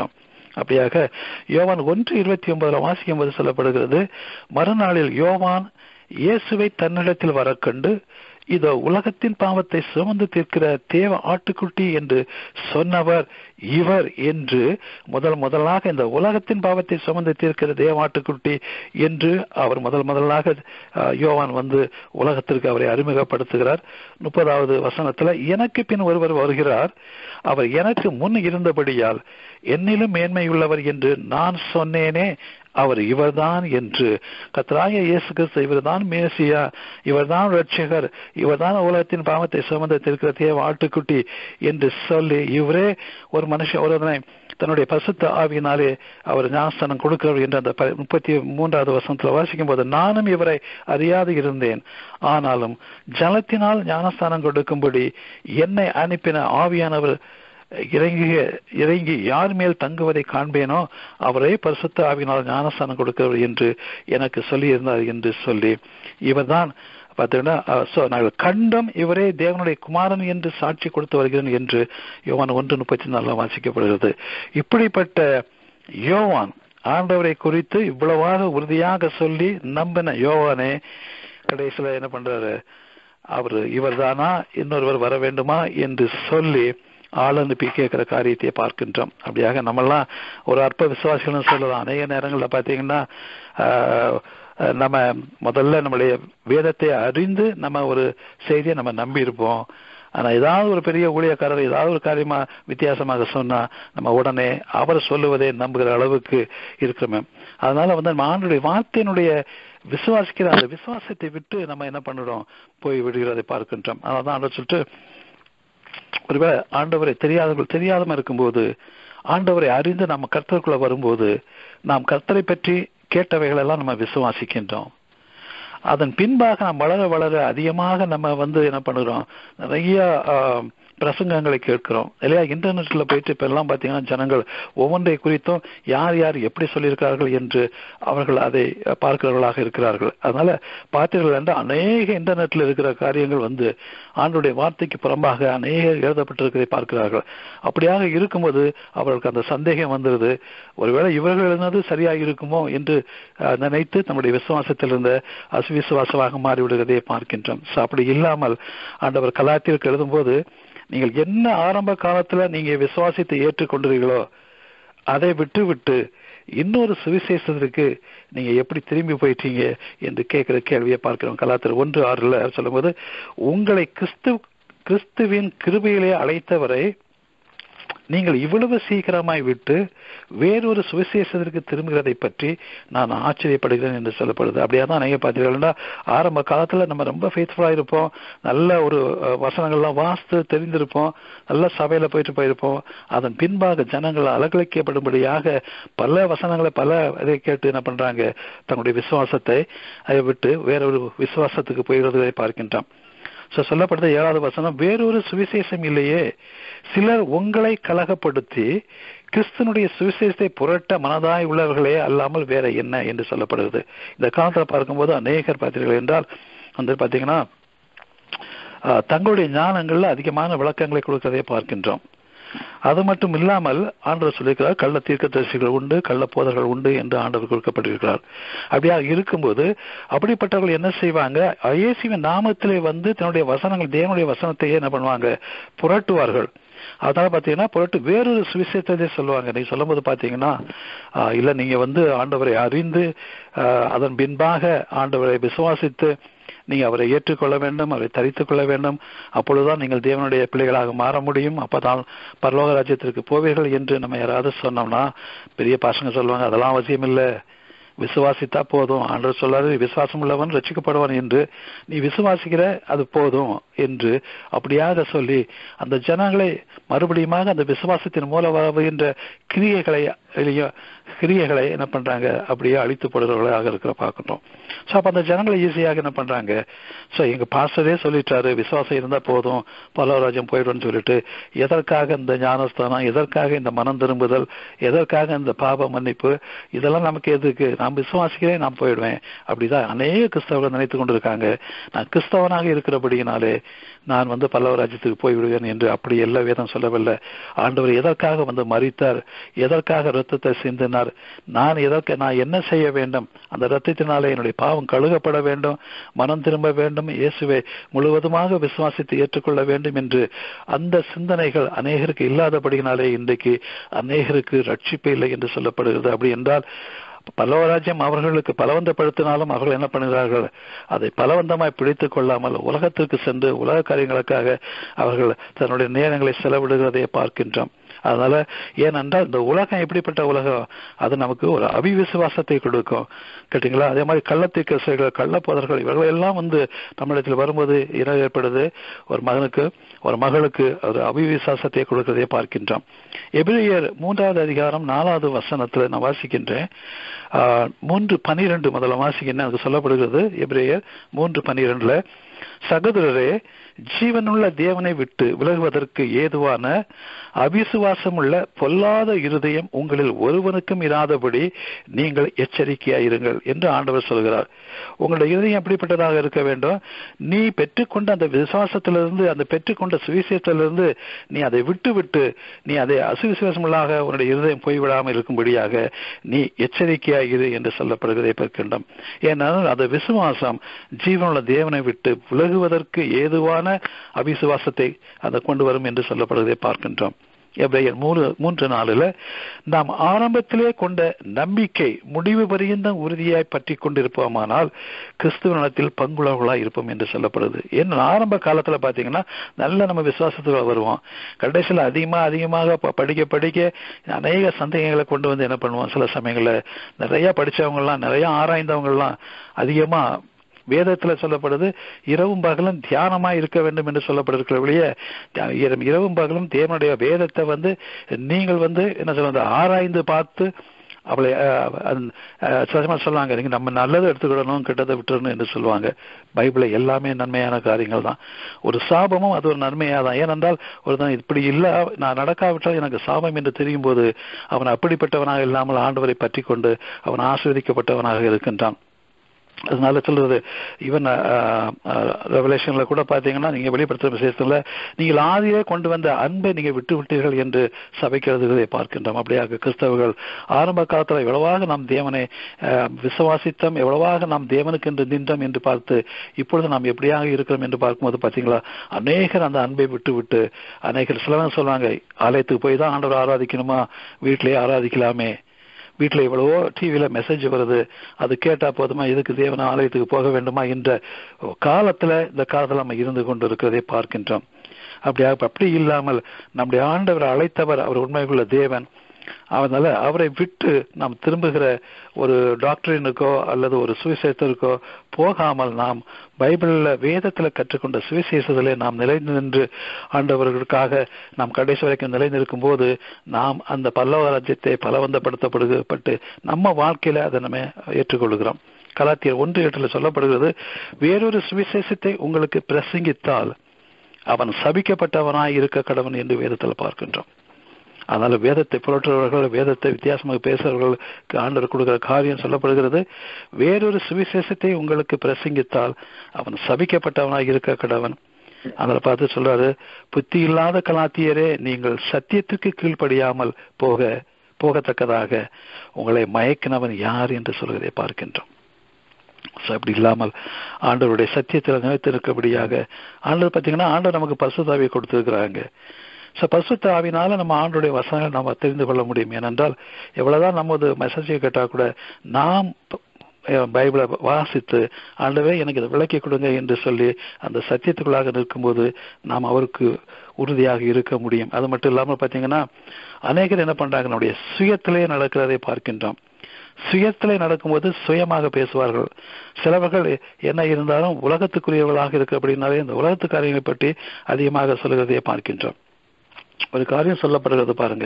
Speaker 3: அப்படியாக யோவான் ஒன்று இருபத்தி ஒன்பதுல வாசிக்கும் போது சொல்லப்படுகிறது மறுநாளில் யோவான் இயேசுவை தன்னிடத்தில் வரக்கண்டு இதோ உலகத்தின் பாவத்தை சுமந்து தீர்க்கிற தேவ ஆட்டுக்குட்டி என்று சொன்னவர் இவர் என்று முதல் முதலாக இந்த உலகத்தின் பாவத்தை சுமந்து தீர்க்கிற தேவ ஆட்டுக்குட்டி என்று அவர் முதல் முதலாக அஹ், யோவான் வந்து உலகத்திற்கு அவரை அறிமுகப்படுத்துகிறார் முப்பதாவது வசனத்துல எனக்கு பின் ஒருவர் வருகிறார் அவர் எனக்கு முன் இருந்தபடியால் என்னிலும் மேன்மையுள்ளவர் என்று நான் சொன்னேனே அவர் இவர்தான் என்று கத்ராய இயேசு கிறிஸ்து இவர்தான் மேசியா இவர்தான் ரட்சகர் இவர்தான் உலகத்தின் பாவத்தை சுமந்து திருக்கிற தேவ ஆட்டுக்குட்டி என்று சொல்லி இவரே ஒரு மனுஷன் ஒருவனை தன்னுடைய பசுத்த ஆவியினாலே அவர் ஞானஸ்தானம் கொடுக்கிறவர் என்று அந்த ப- முப்பத்தி மூன்றாவது வசனத்தில் வாசிக்கும் போது நானும் இவரை அறியாது இருந்தேன் ஆனாலும் ஜலத்தினால் ஞானஸ்தானம் கொடுக்கும்படி என்னை அனுப்பின ஆவியானவர் இறங்கிய இறங்கி யார் மேல் தங்குவதை காண்பேனோ அவரே பரிசுத்த ஆவியினால் ஞானஸ்தானம் கொடுக்கிறவர் என்று எனக்கு சொல்லியிருந்தார் என்று சொல்லி இவர்தான் பார்த்தீங்கன்னா அஹ், so நாங்கள் கண்டம் இவரே தேவனுடைய குமாரன் என்று சாட்சி கொடுத்து வருகிறேன் என்று யோவான் ஒன்று முப்பத்தி நாலில் வாசிக்கப்படுகிறது இப்படிப்பட்ட யோவான் ஆண்டவரை குறித்து இவ்வளவாக உறுதியாக சொல்லி நம்பின யோவானே கடைசியில் என்ன பண்றாரு அவர் இவர்தானா இன்னொருவர் வர வேண்டுமா என்று சொல்லி ஆள் அனுப்பி கேட்கிற காரியத்தை பார்க்கின்றோம் அப்படியாக நம்மெல்லாம் ஒரு அற்ப விசுவாசிகள்னு சொல்லலாம் அநேக நேரங்களில் பார்த்தீங்கன்னா ஆஹ், நம்ம முதல்ல நம்முடைய வேதத்தை அறிந்து நம்ம ஒரு செய்தியை நம்ம நம்பி இருப்போம் ஆனா ஏதாவது ஒரு பெரிய ஊழியக்காரர் ஏதாவது ஒரு காரியமா வித்தியாசமாக சொன்னா நம்ம உடனே அவர் சொல்லுவதை நம்புகிற அளவுக்கு இருக்கிறோமே அதனால வந்து நம்ம ஆண்டுடைய வார்த்தையினுடைய விசுவாசிக்கிற அந்த விசுவாசத்தை விட்டு நம்ம என்ன பண்ணுறோம் போய் விடுகிறதை பார்க்கின்றோம் அதான் ஆண்டவர் சொல்லிட்டு ஒருவேளை ஆண்டவரை தெரியாதவர்கள் தெரியாதமா இருக்கும்போது ஆண்டவரை அறிந்து நம்ம கர்த்தருக்குள்ள வரும்போது நாம் கர்த்தரை பற்றி கேட்டவைகள் எல்லாம் நம்ம விசுவாசிக்கின்றோம் அதன் பின்பாக நாம் வளர வளர அதிகமாக நம்ம வந்து என்ன பண்ணுறோம் நிறைய ஆஹ், பிரசங்கங்களை கேட்கிறோம் இல்லையா இன்டர்நெட்ல போயிட்டு இப்ப எல்லாம் பார்த்தீங்கன்னா ஜனங்கள் ஒவ்வொன்றை குறித்தும் யார் யார் எப்படி சொல்லியிருக்கிறார்கள் என்று அவர்கள் அதை பார்க்கிறவர்களாக இருக்கிறார்கள் அதனால பார்த்தீர்கள் என்றால் அநேக இன்டர்நெட்ல இருக்கிற காரியங்கள் வந்து ஆண்டுடைய வார்த்தைக்கு புறம்பாக அநேக எழுதப்பட்டிருக்கிறதை பார்க்கிறார்கள் அப்படியாக இருக்கும்போது அவர்களுக்கு அந்த சந்தேகம் வந்துருது ஒருவேளை இவர்கள் எழுதினது சரியாக இருக்குமோ என்று அஹ், நினைத்து நம்முடைய விசுவாசத்தில் இருந்த அசுவிசுவாசமாக மாறிவிடுகிறதை பார்க்கின்றோம் So, அப்படி இல்லாமல் ஆண்டவர் கலாத்திற்கு எழுதும்போது நீங்கள் என்ன ஆரம்ப காலத்துல நீங்க விசுவாசித்து ஏற்றுக்கொண்டீர்களோ அதை விட்டு விட்டு இன்னொரு சுவிசேஷத்திற்கு நீங்க எப்படி திரும்பி போயிட்டீங்க என்று கேட்கிற கேள்வியை பார்க்கிறோம் கலாத்திர ஒன்று ஆறுல சொல்லும்போது உங்களை கிறிஸ்து கிறிஸ்துவின் கிருபையிலே அழைத்தவரை நீங்கள் இவ்வளவு சீக்கிரமாய் விட்டு வேறொரு சுவிசேஷத்திற்கு திரும்புகிறதை பற்றி நான் ஆச்சரியப்படுகிறேன் என்று சொல்லப்படுது அப்படியே தான் நீங்க பார்த்தீங்கன்னா ஆரம்ப காலத்துல நம்ம ரொம்ப ஃபேத்ஃபுல்லா இருப்போம் நல்ல ஒரு அஹ், வசனங்கள்லாம் வாசித்து தெரிந்திருப்போம் நல்ல சபையில போயிட்டு போயிருப்போம் அதன் பின்பாக ஜனங்கள் அலகழிக்கப்படும்படியாக பல வசனங்களை பல இதை கேட்டு என்ன பண்றாங்க தங்களுடைய விசுவாசத்தை அதை விட்டு வேறொரு விசுவாசத்துக்கு போகிறதை பார்க்கின்றோம் So, சொல்லப்படுது ஏழாவது வசனம் வேறொரு சுவிசேஷம் இல்லையே சிலர் உங்களை கலகப்படுத்தி கிறிஸ்தனுடைய சுவிசேஷத்தை புரட்ட மனதாய் உள்ளவர்களே அல்லாமல் வேற என்ன என்று சொல்லப்படுகிறது இந்த காலத்துல பார்க்கும்போது அநேகர் பார்த்தீர்கள் என்றால் வந்து பாத்தீங்கன்னா ஆஹ், தங்களுடைய ஞானங்கள்ல அதிகமான விளக்கங்களை கொடுக்கிறதை பார்க்கின்றோம் அது மட்டும் இல்லாமல் ஆண்டவர் சொல்லியிருக்கிறார் கள்ள தீர்க்கதரிசிகள் உண்டு கள்ள போதர்கள் உண்டு என்று ஆண்டவர் கொடுக்கப்பட்டிருக்கிறார் அப்படியா இருக்கும்போது அப்படிப்பட்டவர்கள் என்ன செய்வாங்க இயேசுவின் நாமத்திலே வந்து தன்னுடைய வசனங்கள் தேவனுடைய வசனத்தையே என்ன பண்ணுவாங்க புரட்டுவார்கள் அதனால பாத்தீங்கன்னா புரட்டு வேறொரு சுவிசேஷத்தை சொல்லுவாங்க நீங்க சொல்லும்போது பாத்தீங்கன்னா ஆஹ், இல்ல நீங்க வந்து ஆண்டவரை அறிந்து ஆஹ், அதன் பின்பாக ஆண்டவரை விசுவாசித்து நீங்க அவரை ஏற்றுக்கொள்ள வேண்டும் அவரை தரித்துக் கொள்ள வேண்டும் அப்பொழுதுதான் நீங்கள் தேவனுடைய பிள்ளைகளாக மாற முடியும் அப்பதான் பரலோக ராஜ்யத்திற்கு போவீர்கள் என்று நம்ம யாராவது சொன்னோம்னா பெரிய பசங்க சொல்லுவாங்க அதெல்லாம் அவசியம் இல்லை விசுவாசித்தா போதும் ஆண்டவர் சொல்லாரு விசுவாசம் உள்ளவன் ரட்சிக்கப்படுவான் என்று நீ விசுவாசிக்கிற அது போதும் என்று அப்படியாக சொல்லி அந்த ஜனங்களை மறுபடியுமாக அந்த விசுவாசத்தின் மூலம் வருகின்ற கிரியைகளை இல்லையா, கிரியைகளை என்ன பண்றாங்க அப்படியே அழித்து போடுறவர்களாக இருக்கிற பார்க்கணும் ஸோ அப்போ அந்த ஜனங்களை ஈஸியாக என்ன பண்றாங்க ஸோ எங்க பாஸ்டரே சொல்லிட்டாரு விசுவாசம் இருந்தா போதும் பல்லவராஜ்யம் போயிடும்னு சொல்லிட்டு எதற்காக இந்த ஞானஸ்தானம் எதற்காக இந்த மனம் திரும்புதல் எதற்காக இந்த பாப மன்னிப்பு இதெல்லாம் நமக்கு எதுக்கு நான் விசுவாசிக்கிறேன் நான் போயிடுவேன் அப்படிதான் அநேக கிறிஸ்தவர்கள் நினைத்து கொண்டிருக்காங்க நான் கிறிஸ்தவனாக இருக்கிறபடியினாலே நான் வந்து பல்லவ ராஜ்யத்துக்கு போய் விடுவேன் என்று அப்படி எல்லா வேதம் சொல்லவில்லை ஆண்டவர் எதற்காக வந்து மறித்தார் எதற்காக ரத்தத்தை சிந்தினார் நான் எதற்கு நான் என்ன செய்ய வேண்டும் அந்த ரத்தத்தினாலே என்னுடைய பாவம் கழுகப்பட வேண்டும் மனம் திரும்ப வேண்டும் இயேசுவை முழுவதுமாக விசுவாசித்து ஏற்றுக்கொள்ள வேண்டும் என்று அந்த சிந்தனைகள் அநேகருக்கு இல்லாதபடியினாலே இன்றைக்கு அநேகருக்கு ரட்சிப்பு இல்லை என்று சொல்லப்படுகிறது அப்படி என்றால் பல்லவராஜ்யம் அவர்களுக்கு பலவந்தப்படுத்தினாலும் அவர்கள் என்ன பண்ணுகிறார்கள் அதை பலவந்தமாய் பிடித்துக் கொள்ளாமல் உலகத்திற்கு சென்று உலக காரியங்களுக்காக அவர்கள் தன்னுடைய நேரங்களை செலவிடுகிறதை பார்க்கின்றோம் அதனால ஏனென்றால் இந்த உலகம் எப்படிப்பட்ட உலகம் அது நமக்கு ஒரு அவிவிசுவாசத்தை கொடுக்கும் கேட்டீங்களா அதே மாதிரி கள்ளத்தீக்கசைகள் கள்ளப்போதர்கள் இவர்கள் எல்லாம் வந்து தமிழகத்தில் வரும்போது என்ன ஏற்படுது ஒரு மகனுக்கு ஒரு மகளுக்கு ஒரு அவிவிசுவாசத்தை கொடுக்கிறதை பார்க்கின்றோம் எபிரியர் மூன்றாவது அதிகாரம் நாலாவது வசனத்தில் நான் வாசிக்கின்றேன் மூன்று பனிரெண்டு முதல்ல வாசிக்கின்றேன் அது சொல்லப்படுகிறது எபிரேயர் மூன்று பனிரெண்டுல சகோதரரே ஜீவனுள்ள தேவனை விட்டு விலகுவதற்கு ஏதுவான அவிசுவாசம் உள்ள பொல்லாத இருதயம் உங்களில் ஒருவனுக்கும் இராதபடி நீங்கள் எச்சரிக்கையாயிருங்கள் என்று ஆண்டவர் சொல்கிறார் உங்களுடைய இருதயம் எப்படிப்பட்டதாக இருக்க வேண்டும் நீ பெற்றுக்கொண்ட அந்த விசுவாசத்திலிருந்து அந்த பெற்றுக்கொண்ட சுவிசேஷத்திலிருந்து நீ அதை விட்டு விட்டு நீ அதை அசுவிசுவாசமுள்ளாக உன்னுடைய இருதயம் போய்விடாமல் இருக்கும்படியாக நீ எச்சரிக்கையாக இரு என்று சொல்லப்படுகிறதை பார்க்கின்றோம் ஏனென்றால் அந்த விசுவாசம் ஜீவனுள்ள தேவனை விட்டு விலகுவதற்கு ஏதுவான அவிசுவாசத்தை அதை கொண்டு வரும் என்று சொல்லப்படுவதை பார்க்கின்றோம் எப்ரையர் மூணு மூன்று நாளில் நாம் ஆரம்பத்திலே கொண்ட நம்பிக்கை முடிவு பரியந்தம் உறுதியாய் பற்றி கொண்டிருப்போமானால் கிறிஸ்துவ நலத்தில் பங்குள்ளவர்களாக இருப்போம் என்று சொல்லப்படுது ஏன்னா ஆரம்ப காலத்தில் பார்த்தீங்கன்னா நல்ல நம்ம விசுவாசத்தில் வருவோம் கடைசியில் அதிகமாக அதிகமாக படிக்க படிக்க அநேக சந்தேகங்களை கொண்டு வந்து என்ன பண்ணுவோம் சில சமயங்களில் நிறைய படித்தவங்கலாம் நிறைய ஆராய்ந்தவங்கலாம் அதிகமாக வேதத்துல சொல்லப்படுது இரவும் பகலும் தியானமா இருக்க வேண்டும் என்று சொல்லப்படுகிறபடியே இரவும் பகலும் தேவனுடைய வேதத்தை வந்து நீங்கள் வந்து என்ன சொல்றது ஆராய்ந்து பார்த்து அவளை சஜமா சொல்லுவாங்க நீங்க நம்ம நல்லதை எடுத்துக்கிடணும் கெட்டதை விட்டுறணும் என்று சொல்லுவாங்க பைபிள எல்லாமே நன்மையான காரியங்கள் தான் ஒரு சாபமும் அது ஒரு நன்மையாக தான் ஏனென்றால் ஒருத்தன் இப்படி இல்லை நான் நடக்காவிட்டால் எனக்கு சாபம் என்று தெரியும் போது அவன் அப்படிப்பட்டவனாக இல்லாமல் ஆண்டவரை பற்றி கொண்டு அவன் ஆஸ்வதிக்கப்பட்டவனாக இருக்கின்றான் அதனால சொல்றது ஈவன் ரெவலேஷன்ல கூட பாத்தீங்கன்னா நீங்க வெளிப்படுத்துற விசேஷத்துல நீங்கள் ஆதியே கொண்டு வந்த அன்பை நீங்க விட்டு விட்டீர்கள் என்று சபைக்கிறதை பார்க்கின்றோம் அப்படியாக கிறிஸ்தவர்கள் ஆரம்ப காலத்துல எவ்வளவாக நாம் தேவனை விசுவாசித்தோம் எவ்வளவாக நாம் தேவனுக்கு என்று நின்றோம் என்று பார்த்து இப்பொழுது நாம் எப்படியாக இருக்கிறோம் என்று பார்க்கும்போது பாத்தீங்களா அநேகர் அந்த அன்பை விட்டு விட்டு அநேகர் சிலவங்க சொல்லுவாங்க ஆலயத்துக்கு போய் தான் ஆண்டவர் ஆராதிக்கணுமா வீட்டிலேயே ஆராதிக்கலாமே வீட்டில் எவ்வளவோ டிவியில் மெசேஜ் வருது அது கேட்டால் போதுமா இதுக்கு தேவன ஆலயத்துக்கு போக வேண்டுமா என்ற காலத்தில் இந்த காலத்தில் நம்ம இருந்து கொண்டு இருக்கிறதை பார்க்கின்றோம் அப்படியா அப்படி இல்லாமல் நம்முடைய ஆண்டவர் அழைத்தவர் அவர் உண்மைக்குள்ள தேவன் அதனால அவரை விட்டு நாம் திரும்புகிற ஒரு டாக்டரினுக்கோ அல்லது ஒரு சுவிசேஷத்திற்கோ போகாமல் நாம் பைபிளில் வேதத்தில் கற்றுக்கொண்ட சுவிசேஷத்திலே நாம் நிலைந்து நின்று ஆண்டவர்களுக்காக நாம் கடைசி வரைக்கும் நிலைநிற்கும் போது நாம் அந்த பல்லவ ராஜ்யத்தை பலவந்தப்படுத்தப்பட்டு நம்ம வாழ்க்கையில அதை நம்ம ஏற்றுக்கொள்கிறோம் கலாத்தியர் ஒன்று எட்டில் சொல்லப்படுகிறது வேறொரு சுவிசேஷத்தை உங்களுக்கு பிரசங்கித்தால் அவன் சபிக்கப்பட்டவனாய் இருக்க கடவன் என்று வேதத்தில் பார்க்கின்றோம் அதனால வேதத்தை புரட்டுறவர்கள் வேதத்தை வித்தியாசமாக பேசுறவர்களுக்கு ஆண்டவர் கொடுக்கிற காரியம் சொல்லப்படுகிறது வேறொரு சுவிசேஷத்தை உங்களுக்கு பிரசங்கித்தால் அவன் சபிக்கப்பட்டவனாக இருக்க கடவன் அதில் பார்த்து சொல்றாரு புத்தி இல்லாத கலாத்தியரே நீங்கள் சத்தியத்துக்கு கீழ்ப்படியாமல் போக போகத்தக்கதாக உங்களை மயக்கினவன் யார் என்று சொல்வதை பார்க்கின்றோம் அப்படி இல்லாமல் ஆண்டவருடைய சத்தியத்தில் நினைத்திருக்கபடியாக ஆண்டவர் பார்த்தீங்கன்னா ஆண்டவர் நமக்கு பசுதாவியை கொடுத்துருக்கிறாங்க ஸோ பசுத்த ஆவினால நம்ம ஆண்டுடைய வசனங்கள் நம்ம தெரிந்து கொள்ள முடியும் ஏனென்றால் எவ்வளவுதான் நமது மெசேஜை கேட்டால் கூட நாம் பைபிளை வாசித்து ஆண்டவே எனக்கு இதை விளக்கி கொடுங்க என்று சொல்லி அந்த சத்தியத்துக்குள்ளாக நிற்கும்போது நாம் அவருக்கு உறுதியாக இருக்க முடியும் அது மட்டும் இல்லாமல் பார்த்தீங்கன்னா அநேகர் என்ன பண்றாங்க நம்முடைய சுயத்திலே நடக்கிறதை பார்க்கின்றோம் சுயத்திலே நடக்கும்போது சுயமாக பேசுவார்கள் சிலவர்கள் என்ன இருந்தாலும் உலகத்துக்குரியவர்களாக இருக்கு அப்படின்னாலே இந்த உலகத்து காரியங்களை பற்றி அதிகமாக சொல்லுகிறதை பார்க்கின்றோம் ஒரு காரியம் சொல்லப்படுகிறது பாருங்க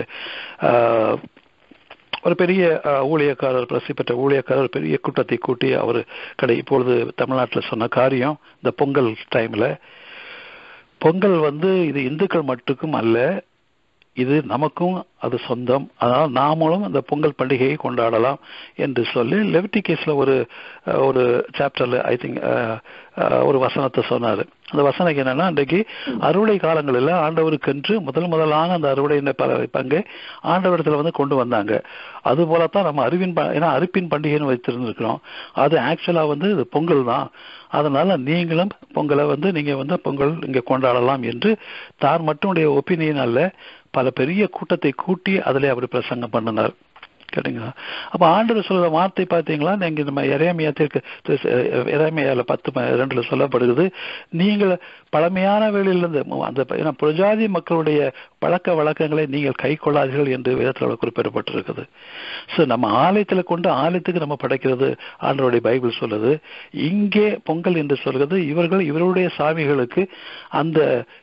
Speaker 3: ஒரு பெரிய ஊழியக்காரர் பிரசி பெற்ற ஊழியக்காரர் பெரிய கூட்டத்தை கூட்டி அவர் கடை இப்பொழுது தமிழ்நாட்டில் சொன்ன காரியம் இந்த பொங்கல் டைம்ல பொங்கல் வந்து இது இந்துக்கள் மட்டுக்கும் அல்ல இது நமக்கும் அது சொந்தம் அதனால் நாமளும் அந்த பொங்கல் பண்டிகையை கொண்டாடலாம் என்று சொல்லி லெவிட்டிகேஸ்ல ஒரு அஹ், ஒரு சாப்டர்ல ஐ திங்க் ஒரு வசனத்தை சொன்னாரு அந்த வசனம் என்னன்னா இன்றைக்கு அறுவடை காலங்களில் ஆண்டவருக்கென்று முதல் முதலான அந்த அறுவடை பங்கை ஆண்டவரத்துல வந்து கொண்டு வந்தாங்க அது போலத்தான் நம்ம அறிவின் ப- ஏன்னா அறுப்பின் பண்டிகைன்னு வைத்திருந்திருக்கிறோம் அது ஆக்சுவலா வந்து இது பொங்கல் தான் அதனால நீங்களும் பொங்கலை வந்து நீங்க வந்து பொங்கல் இங்க கொண்டாடலாம் என்று தான் மட்டுடைய ஒப்பீனியன் அல்ல பல பெரிய கூட்டத்தை கூட்டி அதிலே அவர் பிரசங்கம் பண்ணினார் கேட்டுங்களா அப்ப ஆண்டவர் சொல்ற வார்த்தை பார்த்தீங்களா நீங்க நம்ம இறைமையத்திற்கு இறைமையால பத்து ம- ரெண்டுல சொல்லப்படுகிறது நீங்கள் பழமையான வேளையிலிருந்து மு- அந்த ப- ஏன்னா பிரஜாதி மக்களுடைய பழக்க வழக்கங்களை நீங்கள் கை கொள்ளாதீர்கள் என்று வேதத்தில் குறிப்பிடப்பட்டிருக்குது ஸோ நம்ம ஆலயத்துல கொண்டு ஆலயத்துக்கு நம்ம படைக்கிறது ஆண்டவருடைய பைபிள் சொல்லுது இங்கே பொங்கல் என்று சொல்கிறது இவர்கள் இவருடைய சாமிகளுக்கு அந்த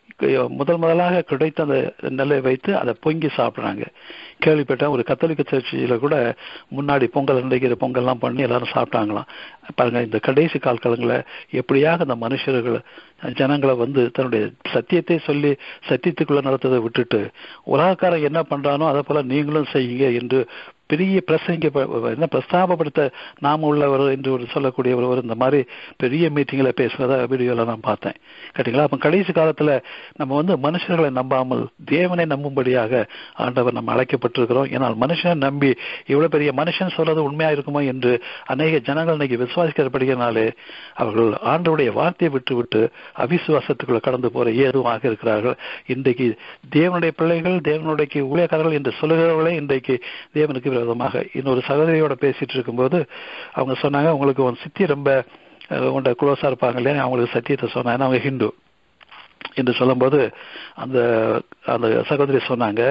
Speaker 3: முதல் முதலாக கிடைத்த அந்த நெல்லை வைத்து அதை பொங்கி சாப்பிடுறாங்க கேள்விப்பட்டேன் ஒரு கத்தோலிக்க சர்ச்சில கூட முன்னாடி பொங்கல் அன்றைக்கு பொங்கல்லாம் பண்ணி எல்லாரும் சாப்பிட்டாங்களாம் பாருங்க இந்த கடைசி காலங்களில் எப்படியாக அந்த மனுஷர்கள் ஜனங்களை வந்து தன்னுடைய சத்தியத்தை சொல்லி சத்தியத்துக்குள்ள நடத்ததை விட்டுட்டு உலகக்காரன் என்ன பண்றானோ அதை போல நீங்களும் செய்யுங்க என்று பெரிய பிரசங்க என்ன பிரஸ்தாபப்படுத்த நாம உள்ளவர் என்று ஒரு சொல்லக்கூடிய ஒருவர் இந்த மாதிரி பெரிய மீட்டிங்கில் பேசுறத வீடியோல நான் பார்த்தேன் கேட்டீங்களா அப்ப கடைசி காலத்துல நம்ம வந்து மனுஷர்களை நம்பாமல் தேவனை நம்பும்படியாக ஆண்டவர் நம்ம அழைக்கப்பட்டிருக்கிறோம் ஏன்னால் மனுஷனை நம்பி இவ்வளவு பெரிய மனுஷன் சொல்றது உண்மையா இருக்குமோ என்று அநேக ஜனங்கள் இன்னைக்கு விசுவாசிக்கிறபடியினாலே அவர்கள் ஆண்டவருடைய வார்த்தையை விட்டு விட்டு அவிசுவாசத்துக்குள்ள கடந்து போற ஏதுவாக இருக்கிறார்கள் இன்றைக்கு தேவனுடைய பிள்ளைகள் தேவனுடைய ஊழியக்காரர்கள் என்று சொல்லுகிறவர்களே இன்றைக்கு தேவனுக்கு விரோதமாக இன்னொரு சகோதரியோட பேசிட்டு இருக்கும்போது அவங்க சொன்னாங்க உங்களுக்கு உன் சித்தி ரொம்ப அஹ், உன்கிட்ட க்ளோஸா இருப்பாங்க இல்லையா அவங்களுக்கு சத்தியத்தை சொன்னாங்க அவங்க ஹிந்து என்று சொல்லும்போது அந்த அந்த சகோதரி சொன்னாங்க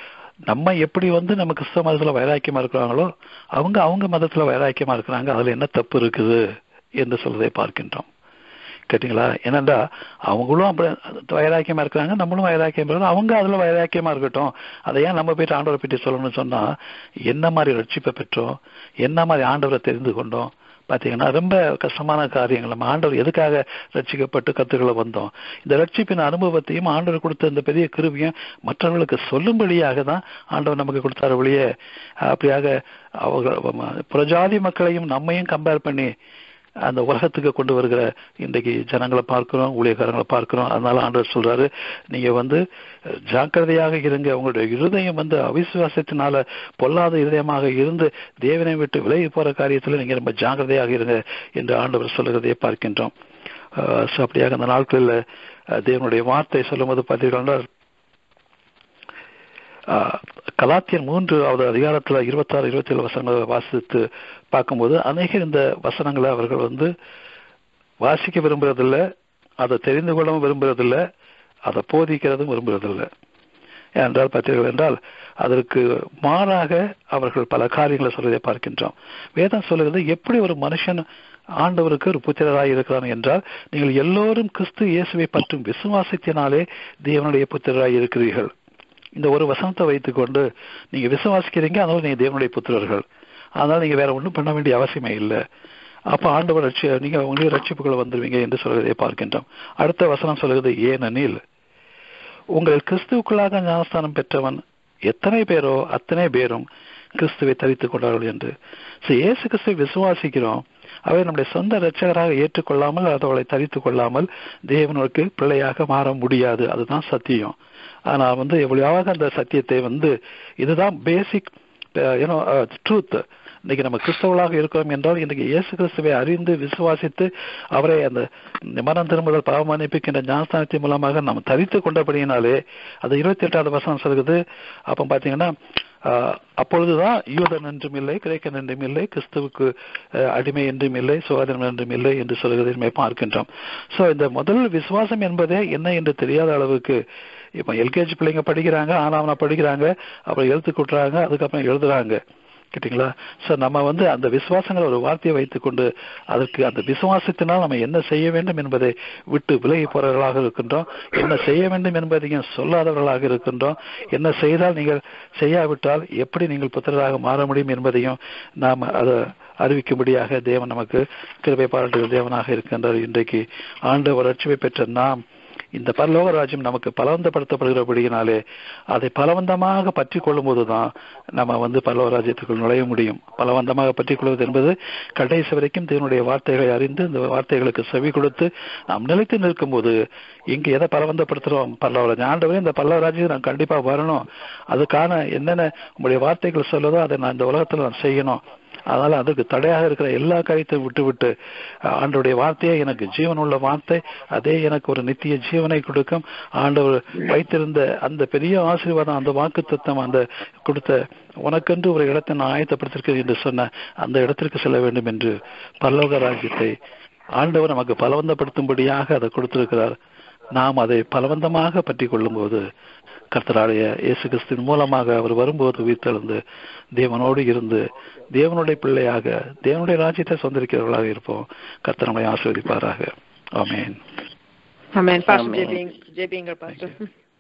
Speaker 3: நம்ம எப்படி வந்து நம்ம கிறிஸ்தவ மதத்துல வைராக்கியமா இருக்கிறாங்களோ அவங்க அவங்க மதத்துல வைராக்கியமா இருக்கிறாங்க அதுல என்ன தப்பு இருக்குது என்று சொல்வதை பார்க்கின்றோம் கேட்டீங்களா ஏனென்றா அவங்களும் அப்படி வைராக்கியமா இருக்கிறாங்க நம்மளும் வைராக்கியம் இருக்கிறோம் அவங்க அதுல வைராக்கியமா இருக்கட்டும் அதை ஏன் நம்ம போயிட்டு ஆண்டவரை பற்றி சொல்லணும்னு சொன்னா என்ன மாதிரி ரட்சிப்பை பெற்றோம் என்ன மாதிரி ஆண்டவரை தெரிந்து கொண்டோம் பாத்தீங்கன்னா ரொம்ப கஷ்டமான காரியங்கள் நம்ம ஆண்டவர் எதுக்காக ரட்சிக்கப்பட்டு கத்துக்களை வந்தோம் இந்த ரட்சிப்பின் அனுபவத்தையும் ஆண்டவர் கொடுத்த இந்த பெரிய கிருவியும் மற்றவர்களுக்கு சொல்லும்படியாக தான் ஆண்டவர் நமக்கு கொடுத்தார் ஒழிய அப்படியாக அவங்க புறஜாதி மக்களையும் நம்மையும் கம்பேர் பண்ணி அந்த உலகத்துக்கு கொண்டு வருகிற இன்றைக்கு ஜனங்களை பார்க்கிறோம் ஊழியக்காரங்களை பார்க்கிறோம் அதனால ஆண்டவர் சொல்றாரு நீங்க வந்து ஜாக்கிரதையாக இருங்க உங்களுடைய இருதயம் வந்து அவிசுவாசத்தினால பொல்லாத இருதயமாக இருந்து தேவனை விட்டு விலகி போற காரியத்துல நீங்க ரொம்ப ஜாக்கிரதையாக இருங்க என்று ஆண்டவர் சொல்லுகிறதை பார்க்கின்றோம் அஹ் so அப்படியாக அந்த நாட்களில் அஹ் தேவனுடைய வார்த்தை சொல்லும்போது பார்த்தீங்கன்னா ஆஹ் கலாத்தியன் மூன்றாவது அதிகாரத்துல இருபத்தாறு இருபத்தி ஏழு வசனங்களை வாசித்து பார்க்கும்போது அநேகர் இந்த வசனங்களை அவர்கள் வந்து வாசிக்க விரும்புறதில்ல அதை தெரிந்து கொள்ளவும் விரும்புறதில்ல அதை போதிக்கிறதும் விரும்புறதில்லை ஏனென்றால் பார்த்தீர்கள் என்றால் அதற்கு மாறாக அவர்கள் பல காரியங்களை சொல்வதை பார்க்கின்றோம் வேதம் சொல்லுகிறது எப்படி ஒரு மனுஷன் ஆண்டவருக்கு ஒரு புத்திரராய் இருக்கிறான் என்றால் நீங்கள் எல்லோரும் கிறிஸ்து இயேசுவை பற்றும் விசுவாசத்தினாலே தேவனுடைய புத்திரராய் இருக்கிறீர்கள் இந்த ஒரு வசனத்தை வைத்துக்கொண்டு நீங்க விசுவாசிக்கிறீங்க அதனால நீங்க தேவனுடைய புத்திரர்கள் அதனால நீங்க வேற ஒன்றும் பண்ண வேண்டிய அவசியமே இல்லை அப்ப ஆண்டவர் ரட்சி நீங்க உங்களுக்கு ரட்சிப்புகள் வந்துருவீங்க என்று சொல்வதை பார்க்கின்றோம் அடுத்த வசனம் சொல்கிறது ஏனெனில் உங்கள் கிறிஸ்துவுக்குள்ளாக ஞானஸ்தானம் பெற்றவன் எத்தனை பேரோ அத்தனை பேரும் கிறிஸ்துவை தரித்துக் கொண்டார்கள் என்று So, இயேசு கிறிஸ்துவை விசுவாசிக்கிறோம் அவை நம்முடைய சொந்த இரட்சகராக ஏற்றுக்கொள்ளாமல் அவளை தரித்துக் கொள்ளாமல் தேவனுக்கு பிள்ளையாக மாற முடியாது அதுதான் சத்தியம் ஆனால் வந்து எவ்வளவாக அந்த சத்தியத்தை வந்து இதுதான் பேசிக் யூனோ ட்ரூத் இன்னைக்கு நம்ம கிறிஸ்தவர்களாக இருக்கிறோம் என்றால் இன்றைக்கு இயேசு கிறிஸ்துவை அறிந்து விசுவாசித்து அவரை அந்த மனம் திரும்புதல் பாவமன்னிப்புக்கின்ற ஞானஸ்தானத்தின் மூலமாக நாம் தரித்து கொண்டபடியினாலே அது இருபத்தி எட்டாவது வசனம் சொல்கிறது அப்போ பார்த்தீங்கன்னா ஆஹ், அப்பொழுதுதான் யூதன் என்றும் இல்லை கிரேக்கன் என்றும் இல்லை கிறிஸ்துவுக்கு ஆஹ், அடிமை என்றும் இல்லை சுகாதாரம் என்றும் இல்லை என்று சொல்கிறதை நம்ம பார்க்கின்றோம் சோ இந்த முதல் விசுவாசம் என்பதே என்ன என்று தெரியாத அளவுக்கு இப்ப எல்கேஜி பிள்ளைங்க படிக்கிறாங்க ஆனாவனா படிக்கிறாங்க அப்புறம் எழுத்து கூட்டுறாங்க அதுக்கப்புறம் எழுதுறாங்க கேட்டீங்களா சோ நம்ம வந்து அந்த விசுவாசங்கிற ஒரு வார்த்தையை வைத்துக்கொண்டு அதற்கு அந்த விசுவாசத்தினால் நம்ம என்ன செய்ய வேண்டும் என்பதை விட்டு விலகி போறவர்களாக இருக்கின்றோம் என்ன செய்ய வேண்டும் என்பதையும் சொல்லாதவர்களாக இருக்கின்றோம் என்ன செய்தால் நீங்கள் செய்யாவிட்டால் எப்படி நீங்கள் புத்திரராக மாற முடியும் என்பதையும் நாம் அதை அறிவிக்கும்படியாக தேவன் நமக்கு கிருபை பாராட்டுகிற தேவனாக இருக்கின்றார் இன்றைக்கு ஆண்டவர் ரட்சிப்பை பெற்ற நாம் இந்த பரலோக ராஜ்யம் நமக்கு பலவந்தப்படுத்தப்படுகிறபடியினாலே அதை பலவந்தமாக பற்றி கொள்ளும் போதுதான் நம்ம வந்து பரலோக ராஜ்யத்துக்குள் நுழைய முடியும் பலவந்தமாக பற்றி கொள்வது என்பது கடைசி வரைக்கும் தேவனுடைய வார்த்தைகளை அறிந்து இந்த வார்த்தைகளுக்கு செவி கொடுத்து நாம் நிலைத்து நிற்கும் போது இங்க எதை பலவந்தப்படுத்துறோம் பல்லவ ராஜ்யம் ஆண்டவரே இந்த பல்லவ ராஜ்யம் நான் கண்டிப்பா வரணும் அதுக்கான என்னென்ன உங்களுடைய வார்த்தைகள் சொல்லுதோ அதை நான் இந்த உலகத்துல நான் செய்யணும் அதனால அதுக்கு தடையாக இருக்கிற எல்லா காரியத்தையும் விட்டு விட்டு ஆண்டவருடைய வார்த்தையே எனக்கு ஜீவன் உள்ள வார்த்தை அதே எனக்கு ஒரு நித்திய ஜீவனை கொடுக்கும் ஆண்டவர் வைத்திருந்த அந்த பெரிய ஆசீர்வாதம் அந்த வாக்கு தத்துவம் அந்த கொடுத்த உனக்கென்று ஒரு இடத்தை நான் ஆயத்தப்படுத்திருக்கிறேன் என்று சொன்ன அந்த இடத்திற்கு செல்ல வேண்டும் என்று பல்லோக ராஜ்யத்தை ஆண்டவர் நமக்கு பலவந்தப்படுத்தும்படியாக அதை கொடுத்திருக்கிறார் நாம் அதை பலவந்தமாக பற்றி கொள்ளும்போது கர்த்தராடைய இயேசு கிறிஸ்துவின் மூலமாக அவர் வரும்போது உயிர்த்தெழுந்து தேவனோடு இருந்து தேவனுடைய பிள்ளையாக தேவனுடைய ராஜ்யத்தை சொந்தரிக்கிறவர்களாக இருப்போம் கர்த்தர் நம்மை ஆசீர்வதிப்பாராக ஆமென்
Speaker 2: ஆமென் பாஸ்டர்
Speaker 4: Amen.
Speaker 2: ஜெபிங் ஜெபிங்க பாஸ்டர்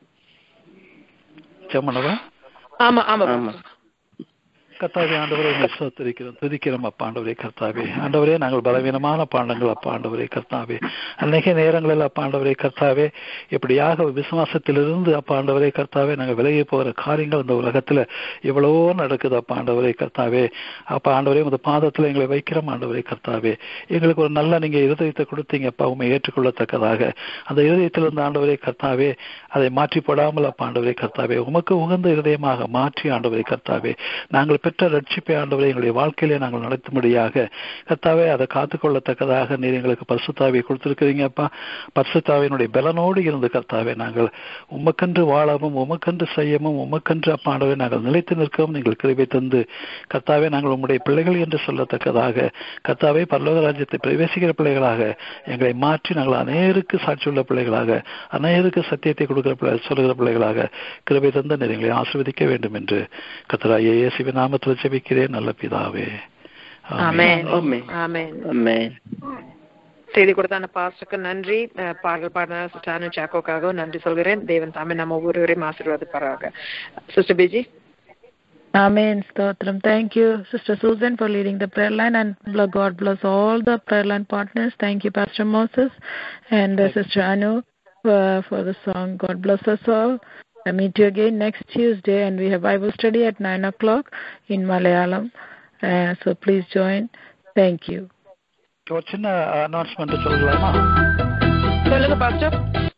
Speaker 3: செம்மனவா
Speaker 2: ஆமா ஆமா
Speaker 4: ஆமா.
Speaker 2: பாஸ்டர்
Speaker 3: கர்த்தாவே ஆண்டவரே உங்களை ஸ்தோத்திரிக்கிறோம் துதிக்கிறோம் அப்பா ஆண்டவரே கர்த்தாவே ஆண்டவரே நாங்கள் பலவீனமான பாண்டங்கள் அப்பா ஆண்டவரே கர்த்தாவே அநேக நேரங்களில் அப்பா ஆண்டவரே கர்த்தாவே இப்படியாக விசுவாசத்திலிருந்து அப்பா ஆண்டவரே கர்த்தாவே நாங்கள் விலகி போகிற காரியங்கள் இந்த உலகத்துல எவ்வளவோ நடக்குது அப்பா ஆண்டவரே கர்த்தாவே அப்பா ஆண்டவரே உங்க பாதத்துல எங்களை வைக்கிறோம் ஆண்டவரே கர்த்தாவே எங்களுக்கு ஒரு நல்ல நீங்க இருதயத்தை கொடுத்தீங்க அப்பா உண்மை ஏற்றுக்கொள்ளத்தக்கதாக அந்த இருதயத்திலிருந்து ஆண்டவரே கர்த்தாவே அதை மாற்றி போடாமல் அப்பா ஆண்டவரே கர்த்தாவே உமக்கு உகந்த இருதயமாக மாற்றி ஆண்டவரே கர்த்தாவே நாங்கள் பெற்ற ரட்சிப்பை ஆண்டவரை எங்களுடைய வாழ்க்கையிலே நாங்கள் நடத்தும்படியாக கர்த்தாவே அதை காத்துக்கொள்ளத்தக்கதாக நீர் எங்களுக்கு பரிசுத்தாவை கொடுத்திருக்கிறீங்கப்பா பரிசுத்தாவினுடைய பலனோடு இருந்து கர்த்தாவே நாங்கள் உமக்கென்று வாழவும் உமக்கென்று செய்யவும் உமக்கென்று அப்பா ஆண்டவரே நாங்கள் நிலைத்து நிற்கவும் நீங்கள் கிருபை தந்து கர்த்தாவே நாங்கள் உம்முடைய பிள்ளைகள் என்று சொல்லத்தக்கதாக கர்த்தாவே பரலோக ராஜ்யத்தை பிரவேசிக்கிற பிள்ளைகளாக எங்களை மாற்றி நாங்கள் அநேருக்கு சாட்சியுள்ள பிள்ளைகளாக அநேருக்கு சத்தியத்தை கொடுக்கிற பிள்ளை சொல்லுகிற பிள்ளைகளாக கிருபை தந்து நீர் எங்களை ஆசீர்வதிக்க வேண்டும் என்று கர்த்தராகிய இயேசுவின் நாமத்தில் ஜெபிக்கிறேன் நல்ல பிதாவே ஆமென்.
Speaker 2: ஆமென்
Speaker 4: ஆமென்.
Speaker 2: ஆமென்
Speaker 4: Amen.
Speaker 2: செய்தி கொடுத்த அந்த பாஸ்டருக்கு நன்றி அஹ், பாடல் பாடின சிஸ்டர் அனு சாக்கோக்காக நன்றி சொல்கிறேன் தேவன் தாமே நம்ம ஒவ்வொருவரையும் ஆசீர்வாதப்பாராக சிஸ்டர் பிஜி
Speaker 5: Amen. Stotram. Thank you, Sister Susan, for leading the prayer line, and bl- God bless all the prayer line partners. Thank you, Pastor Moses, and uh, Sister Anu uh, for the song. God bless us all. I meet you again next Tuesday, and we have Bible study at 9 o'clock in Malayalam. Uh, so please join. Thank you.
Speaker 3: ஒரு சின்ன announcement சொல்லலாமா
Speaker 2: சொல்லுங்க pastor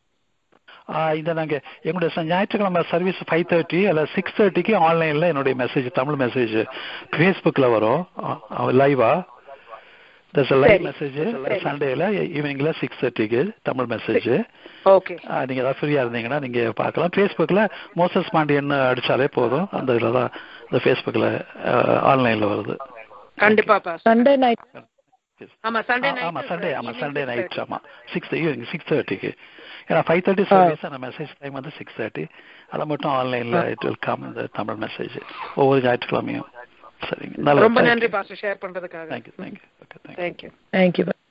Speaker 3: ஆஹ் இந்த நாங்க எங்களுடைய ச- ஞாயிற்றுக்கிழமை service five thirty அல்ல சிக்ஸ் தேர்ட்டிக்கு ஆன்லைன்ல என்னுடைய மெசேஜ் தமிழ் மெசேஜ் ஃபேஸ்புக்ல வரும் லைவா தட்ஸ் லைவ்
Speaker 2: சரி.
Speaker 3: மெசேஜ் சண்டேல ஈவினிங்ல சிக்ஸ் தேர்ட்டிக்கு தமிழ் மெசேஜ்
Speaker 2: ஓகே
Speaker 3: நீங்க ஏதாவது ஃப்ரீயா இருந்தீங்கன்னா நீங்க பார்க்கலாம் ஃபேஸ்புக்ல மோசஸ் பாண்டியன் அடிச்சாலே போதும் அந்த இதுல தான் இந்த ஃபேஸ்புக்ல ஆன்லைன்ல வருது
Speaker 2: கண்டிப்பா பாஸ்டர்
Speaker 5: Sunday night.
Speaker 2: ஆமா சண்டே
Speaker 3: ஆ- ஆமா
Speaker 2: நைட்
Speaker 3: சண்டே ஆமா சண்டே நைட் ஆமா சிக்ஸ் ஈவினிங் சிக்ஸ் தேர்ட்டிக்கு ஏன்னா ஃபைவ் தேர்ட்டி சர்வீஸ் அந்த மெசேஜ் டைம் வந்து சிக்ஸ் தேர்ட்டி அதை மட்டும் ஆன்லைன்ல இட் வில் கம் இந்த தமிழ் மெசேஜ் ஒவ்வொரு ஞாயிற்றுக்கிழமையும் சரிங்க நல்லது
Speaker 2: ரொம்ப நன்றி பாஸ்டர் ஷேர் பண்றதுக்காக
Speaker 3: thank you thank you okay thank you
Speaker 2: thank you
Speaker 5: Thank you.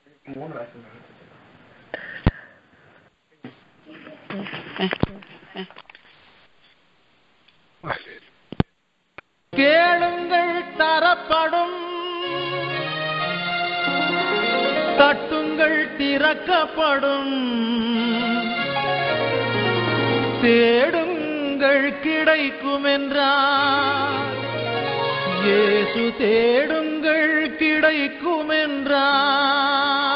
Speaker 6: கேளுங்கள் தரப்படும் தட்டுங்கள் திறக்கப்படும் தேடுங்கள் கிடைக்கும் என்றார் இயேசு தேடுங்கள் கிடைக்கும் என்றார்